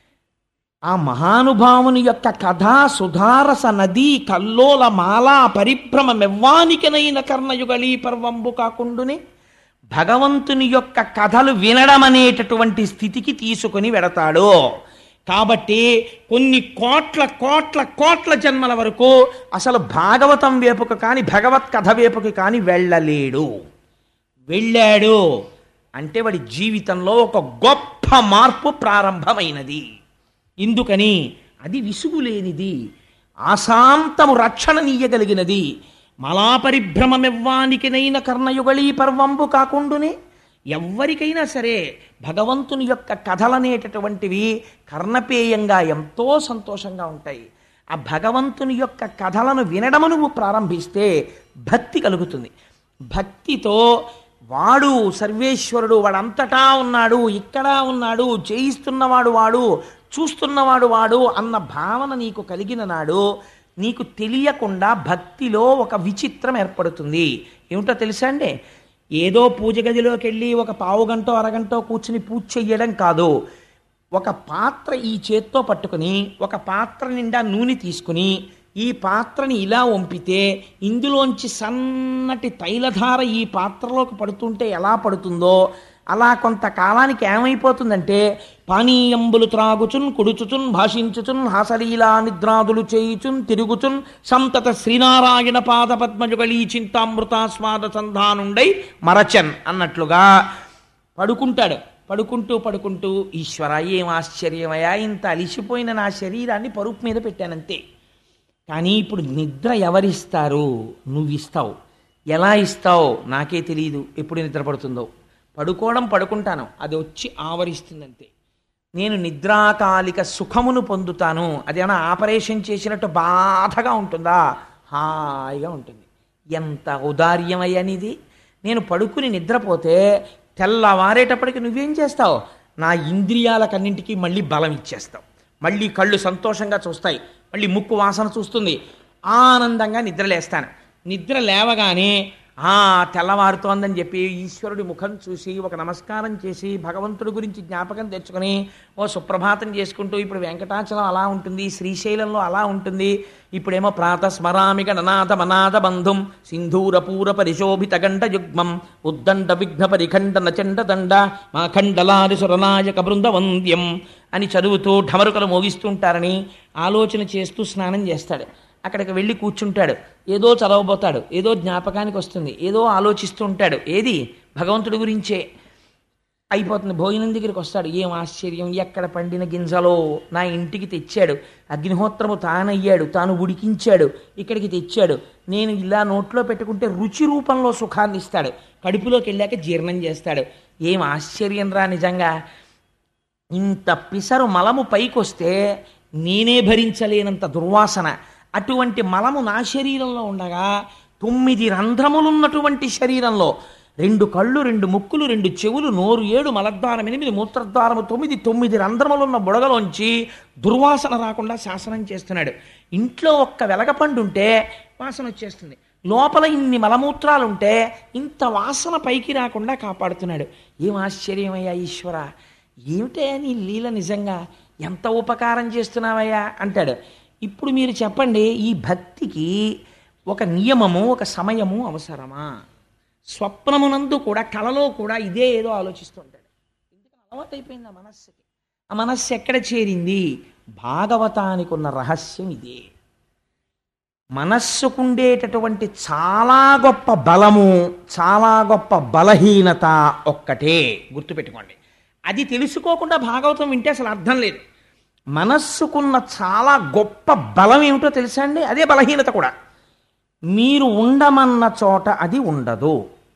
ఆ మహానుభావుని యొక్క కథా సుధారస నదీ కల్లోల మాలా పరిభ్రమమెవ్వానికనైన కర్ణయుగళీ పర్వంబు కాకుండునే భగవంతుని యొక్క కథలు వినడం అనేటటువంటి స్థితికి తీసుకుని వెడతాడు కాబట్టి కొన్ని కోట్ల కోట్ల కోట్ల జన్మల వరకు అసలు భాగవతం వేపుకు కానీ భగవత్ కథ వేపుకి కానీ వెళ్ళలేడు వెళ్ళాడు అంటే వాడి జీవితంలో ఒక గొప్ప మార్పు ప్రారంభమైనది ఎందుకని అది విసుగులేనిది ఆశాంతము రక్షణనీయగలిగినది మలాపరిభ్రమమివ్వానికినైన కర్ణయుగళీ పర్వంబు కాకుండునే ఎవ్వరికైనా సరే భగవంతుని యొక్క కథలనేటటువంటివి కర్ణపేయంగా ఎంతో సంతోషంగా ఉంటాయి ఆ భగవంతుని యొక్క కథలను వినడము నువ్వు ప్రారంభిస్తే భక్తి కలుగుతుంది భక్తితో వాడు సర్వేశ్వరుడు వాడంతటా ఉన్నాడు ఇక్కడ ఉన్నాడు చేయిస్తున్నవాడు వాడు చూస్తున్నవాడు వాడు అన్న భావన నీకు కలిగిన నాడు నీకు తెలియకుండా భక్తిలో ఒక విచిత్రం ఏర్పడుతుంది ఏమిటో తెలుసా అండి ఏదో పూజ గదిలోకి వెళ్ళి ఒక పావు గంట అరగంట కూర్చుని పూజ చెయ్యడం కాదు ఒక పాత్ర ఈ చేత్తో పట్టుకుని ఒక పాత్ర నిండా నూనె తీసుకుని ఈ పాత్రని ఇలా వంపితే ఇందులోంచి సన్నటి తైలధార ఈ పాత్రలోకి పడుతుంటే ఎలా పడుతుందో అలా కొంతకాలానికి ఏమైపోతుందంటే పానీయంబులు త్రాగుచున్ కుడుచుచున్ భాషించుచున్ హాసలీలా నిద్రాదులు చేయుచున్ తిరుగుచున్ సంతత శ్రీనారాయణ పాద పద్మజుగళీ చింతామృతాస్వాద సంధానుండై మరచన్ అన్నట్లుగా పడుకుంటాడు పడుకుంటూ పడుకుంటూ ఈశ్వర ఏం ఆశ్చర్యమయా ఇంత అలిసిపోయిన నా శరీరాన్ని పరుపు మీద పెట్టానంతే కానీ ఇప్పుడు నిద్ర ఎవరిస్తారు నువ్వు ఇస్తావు ఎలా ఇస్తావు నాకే తెలియదు ఎప్పుడు నిద్ర పడుతుందో పడుకోవడం పడుకుంటాను అది వచ్చి ఆవరిస్తుందంతే నేను నిద్రాకాలిక సుఖమును పొందుతాను అదేమైనా ఆపరేషన్ చేసినట్టు బాధగా ఉంటుందా హాయిగా ఉంటుంది ఎంత ఔదార్యమయ్యనిది నేను పడుకుని నిద్రపోతే తెల్లవారేటప్పటికి నువ్వేం చేస్తావు నా ఇంద్రియాలకన్నింటికి మళ్ళీ బలం ఇచ్చేస్తావు మళ్ళీ కళ్ళు సంతోషంగా చూస్తాయి మళ్ళీ ముక్కు వాసన చూస్తుంది ఆనందంగా నిద్రలేస్తాను నిద్ర లేవగానే ఆ తెల్లవారుతోందని చెప్పి ఈశ్వరుడి ముఖం చూసి ఒక నమస్కారం చేసి భగవంతుడి గురించి జ్ఞాపకం తెచ్చుకొని ఓ సుప్రభాతం చేసుకుంటూ ఇప్పుడు వెంకటాచలం అలా ఉంటుంది శ్రీశైలంలో అలా ఉంటుంది ఇప్పుడేమో ప్రాతస్మరామి గణనాథ మనాథ బంధుం సింధూరపూర పరిశోభిత గంట యుగ్మం ఉద్దండ విఘ్న పరిఖండ నచండ దండ మా ఖండలాది సురనాయక బృందవంద్యం అని చదువుతూ ఢమరుకలు మోగిస్తుంటారని ఆలోచన చేస్తూ స్నానం చేస్తాడు అక్కడికి వెళ్ళి కూర్చుంటాడు ఏదో చదవబోతాడు ఏదో జ్ఞాపకానికి వస్తుంది ఏదో ఆలోచిస్తూ ఉంటాడు ఏది భగవంతుడి గురించే అయిపోతుంది భోజనం దగ్గరికి వస్తాడు ఏం ఆశ్చర్యం ఎక్కడ పండిన గింజలో నా ఇంటికి తెచ్చాడు అగ్నిహోత్రము తానయ్యాడు తాను ఉడికించాడు ఇక్కడికి తెచ్చాడు నేను ఇలా నోట్లో పెట్టుకుంటే రుచి రూపంలో సుఖాన్ని ఇస్తాడు కడుపులోకి వెళ్ళాక జీర్ణం చేస్తాడు ఏం ఆశ్చర్యం రా నిజంగా ఇంత పిసరు మలము పైకొస్తే నేనే భరించలేనంత దుర్వాసన అటువంటి మలము నా శరీరంలో ఉండగా తొమ్మిది రంధ్రములున్నటువంటి శరీరంలో రెండు కళ్ళు రెండు ముక్కులు రెండు చెవులు నోరు ఏడు మలద్వారం ఎనిమిది మూత్రద్వారము తొమ్మిది తొమ్మిది రంధ్రములున్న బుడగలోంచి దుర్వాసన రాకుండా శాసనం చేస్తున్నాడు ఇంట్లో ఒక్క వెలగపండు ఉంటే వాసన వచ్చేస్తుంది లోపల ఇన్ని మలమూత్రాలుంటే ఇంత వాసన పైకి రాకుండా కాపాడుతున్నాడు ఏం ఆశ్చర్యమయ్యా ఈశ్వర ఏమిటయ్యా నీ లీల నిజంగా ఎంత ఉపకారం చేస్తున్నావయ్యా అంటాడు ఇప్పుడు మీరు చెప్పండి ఈ భక్తికి ఒక నియమము ఒక సమయము అవసరమా స్వప్నమునందు కూడా కలలో కూడా ఇదే ఏదో ఆలోచిస్తూ ఉంటాడు ఎందుకని అలవాటు అయిపోయింది ఆ మనస్సుకి ఆ మనస్సు ఎక్కడ చేరింది భాగవతానికి ఉన్న రహస్యం ఇదే మనస్సుకుండేటటువంటి చాలా గొప్ప బలము చాలా గొప్ప బలహీనత ఒక్కటే గుర్తుపెట్టుకోండి అది తెలుసుకోకుండా భాగవతం వింటే అసలు అర్థం లేదు మనస్సుకున్న చాలా గొప్ప బలం ఏమిటో తెలుసా అండి అదే బలహీనత కూడా మీరు ఉండమన్న చోట అది ఉండదు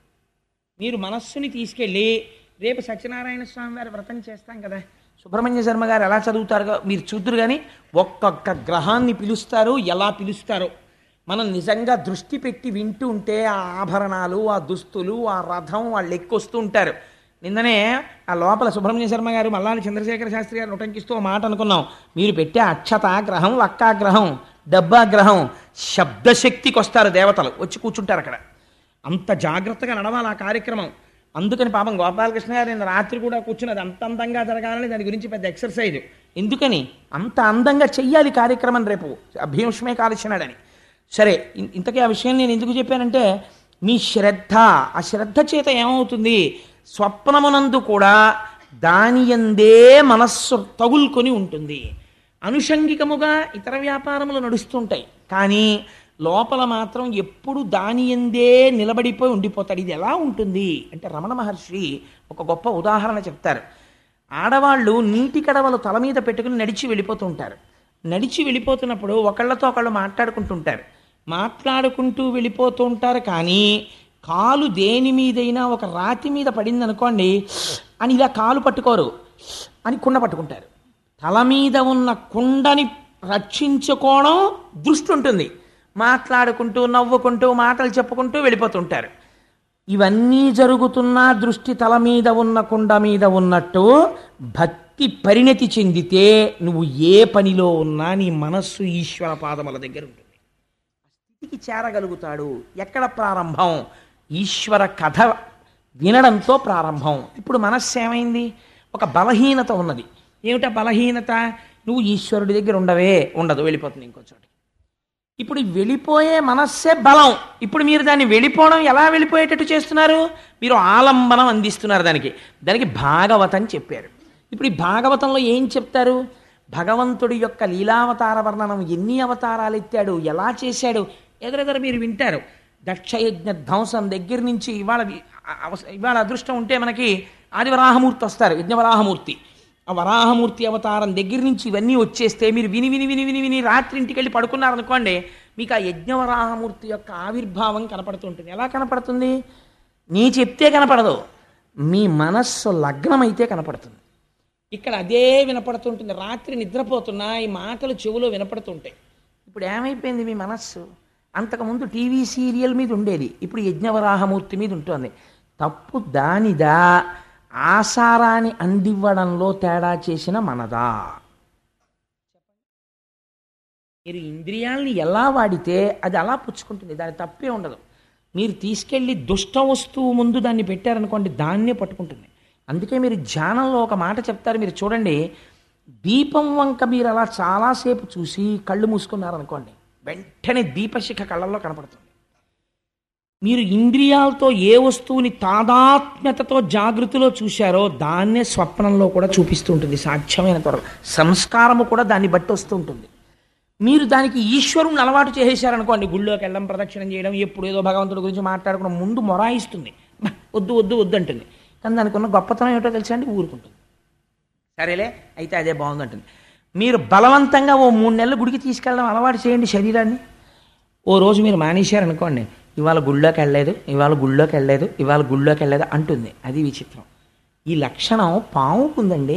మీరు మనస్సుని తీసుకెళ్ళి రేపు సత్యనారాయణ స్వామి వారి వ్రతం చేస్తాం కదా సుబ్రహ్మణ్య శర్మ గారు ఎలా చదువుతారో మీరు చూద్దరు కానీ ఒక్కొక్క గ్రహాన్ని పిలుస్తారు ఎలా పిలుస్తారో మనం నిజంగా దృష్టి పెట్టి వింటూ ఉంటే ఆ ఆభరణాలు ఆ దుస్తులు ఆ రథం వాళ్ళు ఎక్కొస్తూ ఉంటారు నిన్ననే ఆ లోపల సుబ్రహ్మణ్య శర్మ గారు మల్లాని చంద్రశేఖర శాస్త్రి గారు ఉటంకిస్తూ ఒక మాట అనుకున్నాం మీరు పెట్టే అక్షత గ్రహం లక్కా గ్రహం డబ్బా గ్రహం శబ్దశక్తికి వస్తారు దేవతలు వచ్చి కూర్చుంటారు అక్కడ అంత జాగ్రత్తగా నడవాలి ఆ కార్యక్రమం అందుకని పాపం గోపాలకృష్ణ గారు నిన్న రాత్రి కూడా కూర్చున్నది అంత అందంగా జరగాలని దాని గురించి పెద్ద ఎక్సర్సైజ్ ఎందుకని అంత అందంగా చెయ్యాలి కార్యక్రమం రేపు భీష్మే కాల్చినాడని సరే ఇన్- ఇంతకీ ఆ విషయం నేను ఎందుకు చెప్పానంటే మీ శ్రద్ధ ఆ శ్రద్ధ చేత ఏమవుతుంది స్వప్నమునందు కూడా దాని ఎందే మనస్సు తగులుకొని ఉంటుంది అనుషంగికముగా ఇతర వ్యాపారములు నడుస్తుంటాయి కానీ లోపల మాత్రం ఎప్పుడు దాని ఎందే నిలబడిపోయి ఉండిపోతాడు ఇది ఎలా ఉంటుంది అంటే రమణ మహర్షి ఒక గొప్ప ఉదాహరణ చెప్తారు ఆడవాళ్ళు నీటి కడవలు తల మీద పెట్టుకుని నడిచి వెళ్ళిపోతూ ఉంటారు నడిచి వెళ్ళిపోతున్నప్పుడు ఒకళ్ళతో ఒకళ్ళు మాట్లాడుకుంటుంటారు మాట్లాడుకుంటూ వెళ్ళిపోతూ ఉంటారు కానీ కాలు దేని మీదైనా ఒక రాతి మీద పడింది అనుకోండి అని ఇలా కాలు పట్టుకోరు అని కుండ పట్టుకుంటారు తల మీద ఉన్న కుండని రక్షించుకోవడం దృష్టి ఉంటుంది మాట్లాడుకుంటూ నవ్వుకుంటూ మాటలు చెప్పుకుంటూ వెళ్ళిపోతుంటారు ఇవన్నీ జరుగుతున్నా దృష్టి తల మీద ఉన్న కుండ మీద ఉన్నట్టు భక్తి పరిణతి చెందితే నువ్వు ఏ పనిలో ఉన్నా నీ మనస్సు ఈశ్వర పాదముల దగ్గర ఉంటుంది స్థితికి చేరగలుగుతాడు ఎక్కడ ప్రారంభం ఈశ్వర కథ వినడంతో ప్రారంభం ఇప్పుడు మనస్సు ఏమైంది ఒక బలహీనత ఉన్నది ఏమిటా బలహీనత నువ్వు ఈశ్వరుడి దగ్గర ఉండవే ఉండదు వెళ్ళిపోతుంది ఇంకో చోట ఇప్పుడు ఈ వెళ్ళిపోయే మనస్సే బలం ఇప్పుడు మీరు దాన్ని వెళ్ళిపోవడం ఎలా వెళ్ళిపోయేటట్టు చేస్తున్నారు మీరు ఆలంబనం అందిస్తున్నారు దానికి దానికి భాగవతం చెప్పారు ఇప్పుడు ఈ భాగవతంలో ఏం చెప్తారు భగవంతుడి యొక్క లీలావతార వర్ణనం ఎన్ని అవతారాలు ఎత్తాడు ఎలా చేశాడు ఎదురెదురు మీరు వింటారు దక్షయజ్ఞ ధ్వంసం దగ్గర నుంచి ఇవాళ వి- అవస- ఇవాళ అదృష్టం ఉంటే మనకి ఆదివరాహమూర్తి వస్తారు యజ్ఞవరాహమూర్తి ఆ వరాహమూర్తి అవతారం దగ్గర నుంచి ఇవన్నీ వచ్చేస్తే మీరు విని విని విని విని విని రాత్రి ఇంటికి వెళ్ళి పడుకున్నారనుకోండి మీకు ఆ యజ్ఞవరాహమూర్తి యొక్క ఆవిర్భావం కనపడుతుంటుంది ఎలా కనపడుతుంది నీ చెప్తే కనపడదు మీ మనస్సు లగ్నమైతే కనపడుతుంది ఇక్కడ అదే వినపడుతుంటుంది రాత్రి నిద్రపోతున్నా ఈ మాటలు చెవులో వినపడుతుంటాయి ఇప్పుడు ఏమైపోయింది మీ మనస్సు అంతకుముందు టీవీ సీరియల్ మీద ఉండేది ఇప్పుడు యజ్ఞవరాహమూర్తి మీద ఉంటుంది తప్పు దానిదా ఆసారాన్ని అందివ్వడంలో తేడా చేసిన మనదా మీరు ఇంద్రియాల్ని ఎలా వాడితే అది అలా పుచ్చుకుంటుంది దాని తప్పే ఉండదు మీరు తీసుకెళ్ళి దుష్ట వస్తువు ముందు దాన్ని పెట్టారనుకోండి దాన్నే పట్టుకుంటుంది అందుకే మీరు ధ్యానంలో ఒక మాట చెప్తారు మీరు చూడండి దీపం వంక మీరు అలా చాలాసేపు చూసి కళ్ళు మూసుకున్నారనుకోండి వెంటనే దీపశిఖ కళ్ళల్లో కనపడుతుంది మీరు ఇంద్రియాలతో ఏ వస్తువుని తాదాత్మ్యతతో జాగృతిలో చూశారో దాన్నే స్వప్నంలో కూడా చూపిస్తూ ఉంటుంది సాధ్యమైన త్వరలో సంస్కారము కూడా దాన్ని బట్టి వస్తూ ఉంటుంది మీరు దానికి ఈశ్వరుని అలవాటు చేసేసారనుకోండి గుళ్ళోకి వెళ్ళడం ప్రదక్షిణం చేయడం ఎప్పుడు ఏదో భగవంతుడి గురించి మాట్లాడుకోవడం ముందు మొరాయిస్తుంది "బా, వద్దు వద్దు వద్దు అంటుంది కానీ దానికి ఉన్న గొప్పతనం ఏమిటో తెలుసా అండి ఊరుకుంటుంది సరేలే అయితే అదే బాగుందంటుంది మీరు బలవంతంగా ఓ మూడు నెలలు గుడికి తీసుకెళ్ళడం అలవాటు చేయండి శరీరాన్ని ఓ రోజు మీరు మానేశారనుకోండి ఇవాళ గుళ్ళోకి వెళ్ళలేదు ఇవాళ గుళ్ళోకి వెళ్ళలేదు ఇవాళ గుళ్ళోకి వెళ్ళలేదు అంటుంది అది విచిత్రం ఈ లక్షణం పాముకుందండి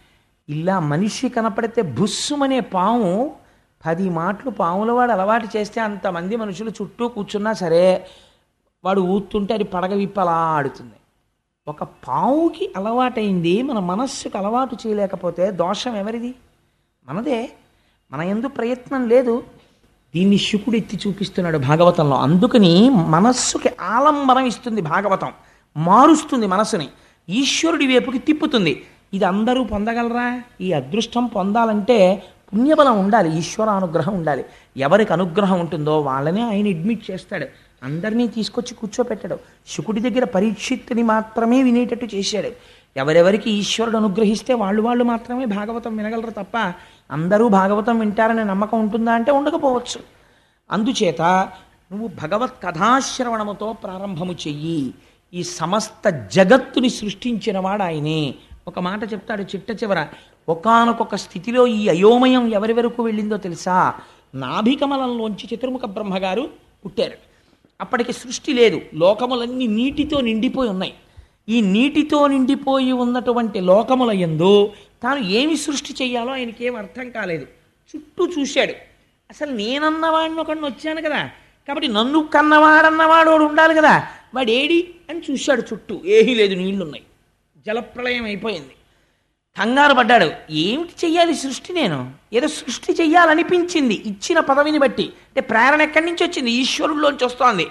ఇలా మనిషి కనపడితే బుస్సుమనే పాము పది మాటలు పాముల వాడు అలవాటు చేస్తే అంతమంది మనుషులు చుట్టూ కూర్చున్నా సరే వాడు ఊతుంటే అది పడగ విప్పి అలా ఆడుతుంది ఒక పావుకి అలవాటైంది మన మనస్సుకు అలవాటు చేయలేకపోతే దోషం ఎవరిది మనదే మన ఎందు ప్రయత్నం లేదు దీన్ని శుకుడు ఎత్తి చూపిస్తున్నాడు భాగవతంలో అందుకని మనస్సుకి ఆలంబనం ఇస్తుంది భాగవతం మారుస్తుంది మనస్సుని ఈశ్వరుడి వైపుకి తిప్పుతుంది ఇది అందరూ పొందగలరా ఈ అదృష్టం పొందాలంటే పుణ్యబలం ఉండాలి ఈశ్వర అనుగ్రహం ఉండాలి ఎవరికి అనుగ్రహం ఉంటుందో వాళ్ళనే ఆయన అడ్మిట్ చేస్తాడు అందరినీ తీసుకొచ్చి కూర్చోపెట్టాడు శుకుడి దగ్గర పరీక్షిత్తుని మాత్రమే వినేటట్టు చేశాడు ఎవరెవరికి ఈశ్వరుడు అనుగ్రహిస్తే వాళ్ళు వాళ్ళు మాత్రమే భాగవతం వినగలరు తప్ప అందరూ భాగవతం వింటారనే నమ్మకం ఉంటుందా అంటే ఉండకపోవచ్చు అందుచేత నువ్వు భగవత్ కథాశ్రవణముతో ప్రారంభము చెయ్యి ఈ సమస్త జగత్తుని సృష్టించినవాడు ఆయనే ఒక మాట చెప్తాడు చిట్ట చివర ఒకానొక స్థితిలో ఈ అయోమయం ఎవరి వరకు వెళ్ళిందో తెలుసా నాభికమలంలోంచి చతుర్ముఖ బ్రహ్మగారు పుట్టారు అప్పటికి సృష్టి లేదు లోకములన్నీ నీటితో నిండిపోయి ఉన్నాయి ఈ నీటితో నిండిపోయి ఉన్నటువంటి లోకముల యందు తాను ఏమి సృష్టి చెయ్యాలో ఆయనకి ఏం అర్థం కాలేదు చుట్టూ చూశాడు అసలు నేనన్నవాడిని ఒకడిని వచ్చాను కదా కాబట్టి నన్ను కన్నవాడన్నవాడు వాడు ఉండాలి కదా వాడు ఏడి అని చూశాడు చుట్టూ ఏమీ లేదు నీళ్లున్నాయి జలప్రళయం అయిపోయింది కంగారు పడ్డాడు ఏమిటి చెయ్యాలి సృష్టి నేను ఏదో సృష్టి చెయ్యాలనిపించింది ఇచ్చిన పదవిని బట్టి అంటే ప్రేరణ ఎక్కడి నుంచి వచ్చింది ఈశ్వరుల్లోంచి వస్తోంది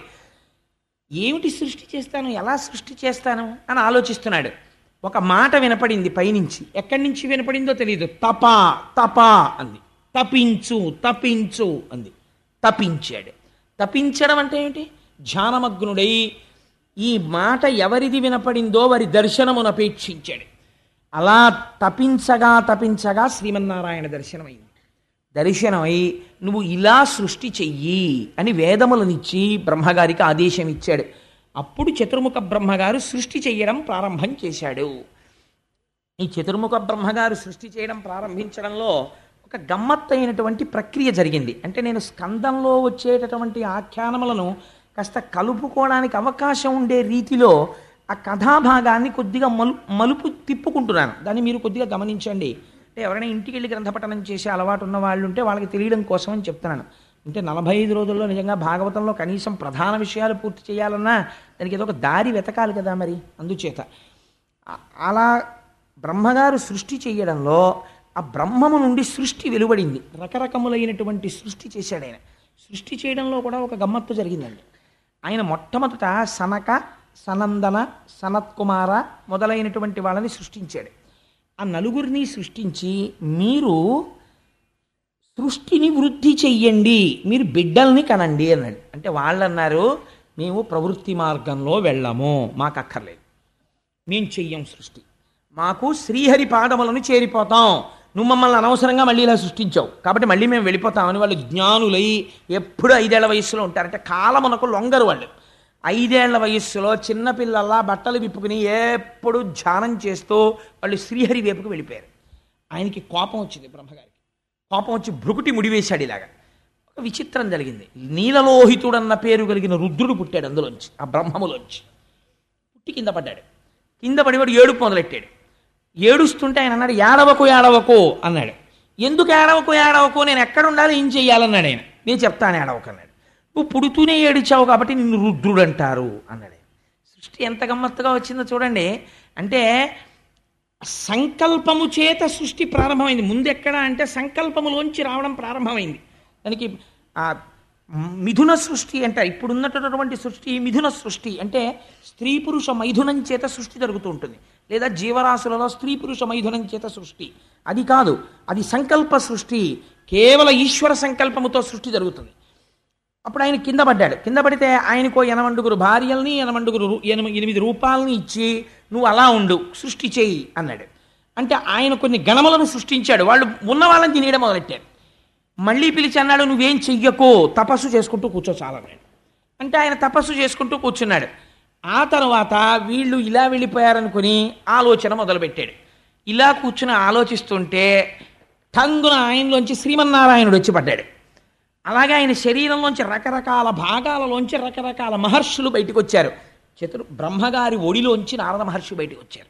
ఏమిటి సృష్టి చేస్తాను ఎలా సృష్టి చేస్తాను అని ఆలోచిస్తున్నాడు ఒక మాట వినపడింది పైనుంచి ఎక్కడి నుంచి వినపడిందో తెలియదు తప తప అంది తపించు తపించు అంది తపించాడు తపించడం అంటే ఏంటి ధ్యానమగ్నుడై ఈ మాట ఎవరిది వినపడిందో వారి దర్శనమునపేక్షించాడు అలా తపించగా తపించగా శ్రీమన్నారాయణ దర్శనమైంది దర్శనమై నువ్వు ఇలా సృష్టి చెయ్యి అని వేదములనిచ్చి బ్రహ్మగారికి ఆదేశం ఇచ్చాడు అప్పుడు చతుర్ముఖ బ్రహ్మగారు సృష్టి చెయ్యడం ప్రారంభం చేశాడు ఈ చతుర్ముఖ బ్రహ్మగారు సృష్టి చేయడం ప్రారంభించడంలో ఒక గమ్మత్తైనటువంటి ప్రక్రియ జరిగింది అంటే నేను స్కందంలో వచ్చేటటువంటి ఆఖ్యానములను కాస్త కలుపుకోవడానికి అవకాశం ఉండే రీతిలో ఆ కథాభాగాన్ని కొద్దిగా మలు మలుపు తిప్పుకుంటున్నాను దాన్ని మీరు కొద్దిగా గమనించండి అంటే ఎవరైనా ఇంటికి వెళ్ళి గ్రంథపఠనం చేసే అలవాటు ఉన్న వాళ్ళు ఉంటే వాళ్ళకి తెలియడం కోసం అని చెప్తున్నాను అంటే నలభై ఐదు రోజుల్లో నిజంగా భాగవతంలో కనీసం ప్రధాన విషయాలు పూర్తి చేయాలన్నా దానికి ఏదో ఒక దారి వెతకాలి కదా మరి అందుచేత అ- అలా బ్రహ్మగారు సృష్టి చేయడంలో ఆ బ్రహ్మము నుండి సృష్టి వెలువడింది రకరకములైనటువంటి సృష్టి చేశాడు ఆయన సృష్టి చేయడంలో కూడా ఒక గమ్మత్తు జరిగిందండి ఆయన మొట్టమొదట సనక సనందన సనత్కుమార మొదలైనటువంటి వాళ్ళని సృష్టించాడు ఆ నలుగురిని సృష్టించి మీరు సృష్టిని వృద్ధి చెయ్యండి మీరు బిడ్డల్ని కనండి అన్నాడు అంటే వాళ్ళు అన్నారు మేము ప్రవృత్తి మార్గంలో వెళ్ళము మాకు అక్కర్లేదు మేము చెయ్యం సృష్టి మాకు శ్రీహరి పాదములను చేరిపోతాం నువ్వు మమ్మల్ని అనవసరంగా మళ్ళీ ఇలా సృష్టించావు కాబట్టి మళ్ళీ మేము వెళ్ళిపోతామని వాళ్ళు జ్ఞానులై ఎప్పుడు ఐదేళ్ల వయస్సులో ఉంటారంటే కాలమునకు లొంగరు వాళ్ళు ఐదేళ్ల వయస్సులో చిన్నపిల్లల్లా బట్టలు విప్పుకుని ఎప్పుడు ధ్యానం చేస్తూ వాళ్ళు శ్రీహరి వైపుకు వెళ్ళిపోయారు ఆయనకి కోపం వచ్చింది బ్రహ్మగారికి కోపం వచ్చి భృకుటి ముడివేశాడు ఇలాగా ఒక విచిత్రం జరిగింది నీలలోహితుడన్న పేరు కలిగిన రుద్రుడు పుట్టాడు అందులోంచి ఆ బ్రహ్మములోంచి పుట్టి కింద పడ్డాడు కింద పడివాడు ఏడుపు మొదలెట్టాడు ఏడుస్తుంటే ఆయన అన్నాడు ఏడవకు ఏడవకు అన్నాడు ఎందుకు ఏడవకు ఏడవకు నేను ఎక్కడ ఉండాలి ఏం చెయ్యాలన్నాడు ఆయన నేను చెప్తాను ఏడవకు అన్నాడు నువ్వు పుడుతూనే ఏడిచావు కాబట్టి నిన్ను రుద్రుడు అంటారు అన్నాడు ఆయన. సృష్టి ఎంత గమ్మత్తుగా వచ్చిందో చూడండి అంటే సంకల్పము చేత సృష్టి ప్రారంభమైంది ముందు ఎక్కడ అంటే సంకల్పములోంచి రావడం ప్రారంభమైంది దానికి ఆ మిథున సృష్టి అంటారు ఇప్పుడు ఉన్నటువంటి సృష్టి మిథున సృష్టి అంటే స్త్రీ పురుష మైథునం చేత సృష్టి జరుగుతూ ఉంటుంది లేదా జీవరాశులలో స్త్రీ పురుష మైథునం చేత సృష్టి అది కాదు అది సంకల్ప సృష్టి కేవల ఈశ్వర సంకల్పముతో సృష్టి జరుగుతుంది అప్పుడు ఆయన కింద పడ్డాడు కింద పడితే ఆయనకో ఎనమండుగురు భార్యల్ని ఎనమండుగురు రూ- ఎనమ- ఎనిమిది రూపాలని ఇచ్చి నువ్వు అలా ఉండు సృష్టి చేయి అన్నాడు అంటే ఆయన కొన్ని గణములను సృష్టించాడు వాళ్ళు ఉన్న వాళ్ళని తినేయడం మొదలెట్టారు మళ్ళీ పిలిచి అన్నాడు నువ్వేం చెయ్యకో తపస్సు చేసుకుంటూ కూర్చో చాలన్నాడు అంటే ఆయన తపస్సు చేసుకుంటూ కూర్చున్నాడు ఆ తర్వాత వీళ్ళు ఇలా వెళ్ళిపోయారనుకుని ఆలోచన మొదలుపెట్టాడు ఇలా కూర్చుని ఆలోచిస్తుంటే టంగున ఆయనలోంచి శ్రీమన్నారాయణుడు వచ్చి పడ్డాడు అలాగే ఆయన శరీరంలోంచి రకరకాల భాగాలలోంచి రకరకాల మహర్షులు బయటకు వచ్చారు చతుర్ బ్రహ్మగారి ఒడిలోంచి నారద మహర్షి బయటకు వచ్చారు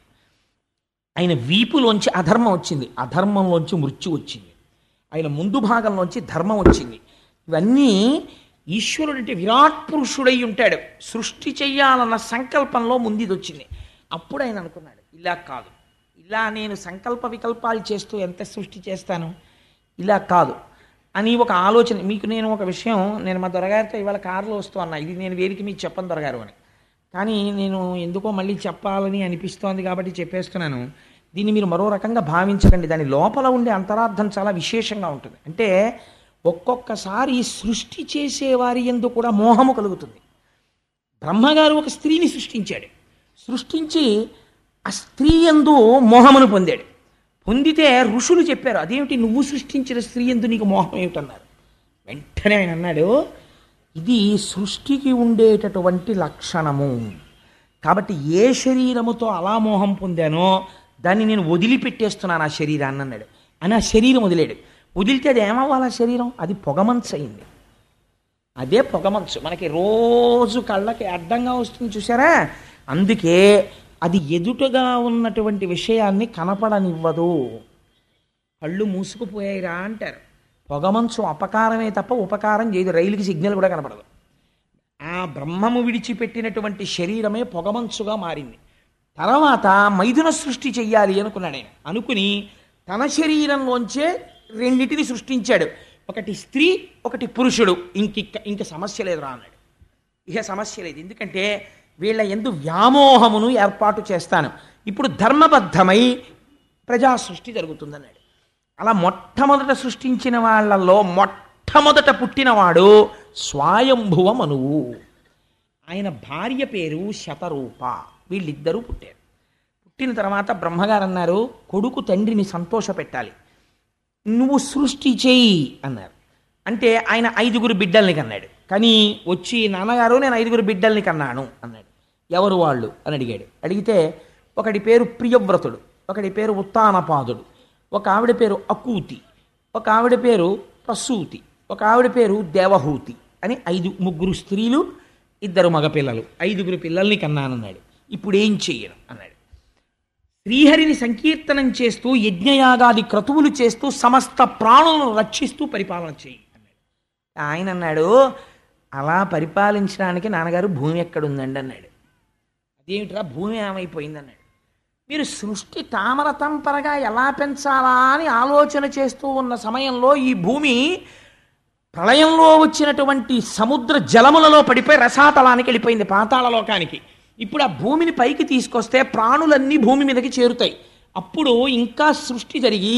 ఆయన వీపులోంచి అధర్మం వచ్చింది అధర్మంలోంచి మృత్యు వచ్చింది ఆయన ముందు భాగంలోంచి ధర్మం వచ్చింది ఇవన్నీ ఈశ్వరుడు అంటే విరాట్ పురుషుడై ఉంటాడు సృష్టి చెయ్యాలన్న సంకల్పంలో ముందు వచ్చింది అప్పుడు ఆయన అనుకున్నాడు ఇలా కాదు ఇలా నేను సంకల్ప వికల్పాలు చేస్తూ ఎంత సృష్టి చేస్తాను ఇలా కాదు అని ఒక ఆలోచన మీకు నేను ఒక విషయం నేను మా దొరగారితో ఇవాళ కారులో వస్తూ అన్నా ఇది నేను వేరికి మీకు చెప్పను దొరగారు అని కానీ నేను ఎందుకో మళ్ళీ చెప్పాలని అనిపిస్తోంది కాబట్టి చెప్పేస్తున్నాను దీన్ని మీరు మరో రకంగా భావించకండి దాని లోపల ఉండే అంతరార్థం చాలా విశేషంగా ఉంటుంది అంటే ఒక్కొక్కసారి సృష్టి చేసేవారి ఎందు కూడా మోహము కలుగుతుంది బ్రహ్మగారు ఒక స్త్రీని సృష్టించాడు సృష్టించి ఆ స్త్రీ ఎందు మోహమును పొందాడు పొందితే ఋషులు చెప్పారు అదేమిటి నువ్వు సృష్టించిన స్త్రీ ఎందు నీకు మోహం ఏమిటన్నారు వెంటనే ఆయన అన్నాడు ఇది సృష్టికి ఉండేటటువంటి లక్షణము కాబట్టి ఏ శరీరముతో అలా మోహం పొందానో దాన్ని నేను వదిలిపెట్టేస్తున్నాను ఆ శరీరాన్ని అన్నాడు అని ఆ శరీరం వదిలేడు వదిలితే అది ఏమవ్వాలి ఆ శరీరం అది పొగమంచు అయింది అదే పొగమంచు మనకి రోజు కళ్ళకి అడ్డంగా వస్తుంది చూసారా అందుకే అది ఎదుటగా ఉన్నటువంటి విషయాన్ని కనపడనివ్వదు కళ్ళు మూసుకుపోయాయిరా అంటారు పొగమంచు అపకారమే తప్ప ఉపకారం చేయదు రైలుకి సిగ్నల్ కూడా కనపడదు ఆ బ్రహ్మము విడిచిపెట్టినటువంటి శరీరమే పొగమంచుగా మారింది తర్వాత మైథున సృష్టి చెయ్యాలి అనుకున్నాడు ఆయన అనుకుని తన శరీరంలోంచే రెండింటిని సృష్టించాడు ఒకటి స్త్రీ ఒకటి పురుషుడు ఇంక ఇంక సమస్య లేదురా అన్నాడు ఇక సమస్య లేదు ఎందుకంటే వీళ్ళ ఎందు వ్యామోహమును ఏర్పాటు చేస్తాను ఇప్పుడు ధర్మబద్ధమై ప్రజా సృష్టి జరుగుతుందన్నాడు అలా మొట్టమొదట సృష్టించిన వాళ్ళల్లో మొట్టమొదట పుట్టినవాడు స్వాయంభువ మనువు ఆయన భార్య పేరు శతరూప వీళ్ళిద్దరూ పుట్టారు పుట్టిన తర్వాత బ్రహ్మగారు అన్నారు కొడుకు తండ్రిని సంతోషపెట్టాలి నువ్వు సృష్టి చేయి అన్నారు అంటే ఆయన ఐదుగురు బిడ్డల్ని కన్నాడు కానీ వచ్చి నాన్నగారు నేను ఐదుగురు బిడ్డల్ని కన్నాను అన్నాడు ఎవరు వాళ్ళు అని అడిగాడు అడిగితే ఒకడి పేరు ప్రియవ్రతుడు ఒకడి పేరు ఉత్తానపాదుడు ఒక ఆవిడ పేరు అకూతి ఒక ఆవిడ పేరు ప్రసూతి ఒక ఆవిడ పేరు దేవహూతి అని ఐదు ముగ్గురు స్త్రీలు ఇద్దరు మగపిల్లలు ఐదుగురు పిల్లల్ని కన్నానన్నాడు ఇప్పుడు ఏం చెయ్యను అన్నాడు శ్రీహరిని సంకీర్తనం చేస్తూ యజ్ఞయాగాది క్రతువులు చేస్తూ సమస్త ప్రాణులను రక్షిస్తూ పరిపాలన చేయి అన్నాడు ఆయన అన్నాడు అలా పరిపాలించడానికి నాన్నగారు భూమి ఎక్కడుందండి అన్నాడు అదేమిట్రా భూమి ఏమైపోయింది అన్నాడు మీరు సృష్టి తామర తంపరగా ఎలా పెంచాలా అని ఆలోచన చేస్తూ ఉన్న సమయంలో ఈ భూమి ప్రళయంలో వచ్చినటువంటి సముద్ర జలములలో పడిపోయి రసాతలానికి వెళ్ళిపోయింది పాతాళలోకానికి ఇప్పుడు ఆ భూమిని పైకి తీసుకొస్తే ప్రాణులన్నీ భూమి మీదకి చేరుతాయి అప్పుడు ఇంకా సృష్టి జరిగి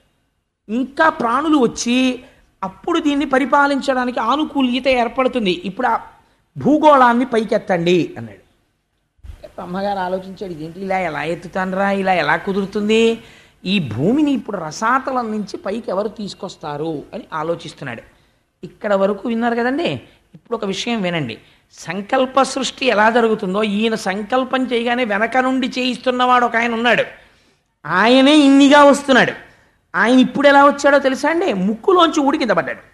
ఇంకా ప్రాణులు వచ్చి అప్పుడు దీన్ని పరిపాలించడానికి ఆనుకూల్యత ఏర్పడుతుంది ఇప్పుడు ఆ భూగోళాన్ని పైకెత్తండి అన్నాడు అమ్మగారు ఆలోచించాడు ఇదేంటి ఇలా ఎలా ఎత్తుతానరా ఇలా ఎలా కుదురుతుంది ఈ భూమిని ఇప్పుడు రసాతలం నుంచి పైకి ఎవరు తీసుకొస్తారు అని ఆలోచిస్తున్నాడు ఇక్కడ వరకు విన్నారు కదండి ఇప్పుడు ఒక విషయం వినండి సంకల్ప సృష్టి ఎలా జరుగుతుందో ఈయన సంకల్పం చేయగానే వెనక నుండి చేయిస్తున్నవాడు ఒక ఆయన ఉన్నాడు ఆయనే ఇన్నిగా వస్తున్నాడు ఆయన ఇప్పుడు ఎలా వచ్చాడో తెలుసా అండి ముక్కులోంచి ఊడి కింద పడ్డాడు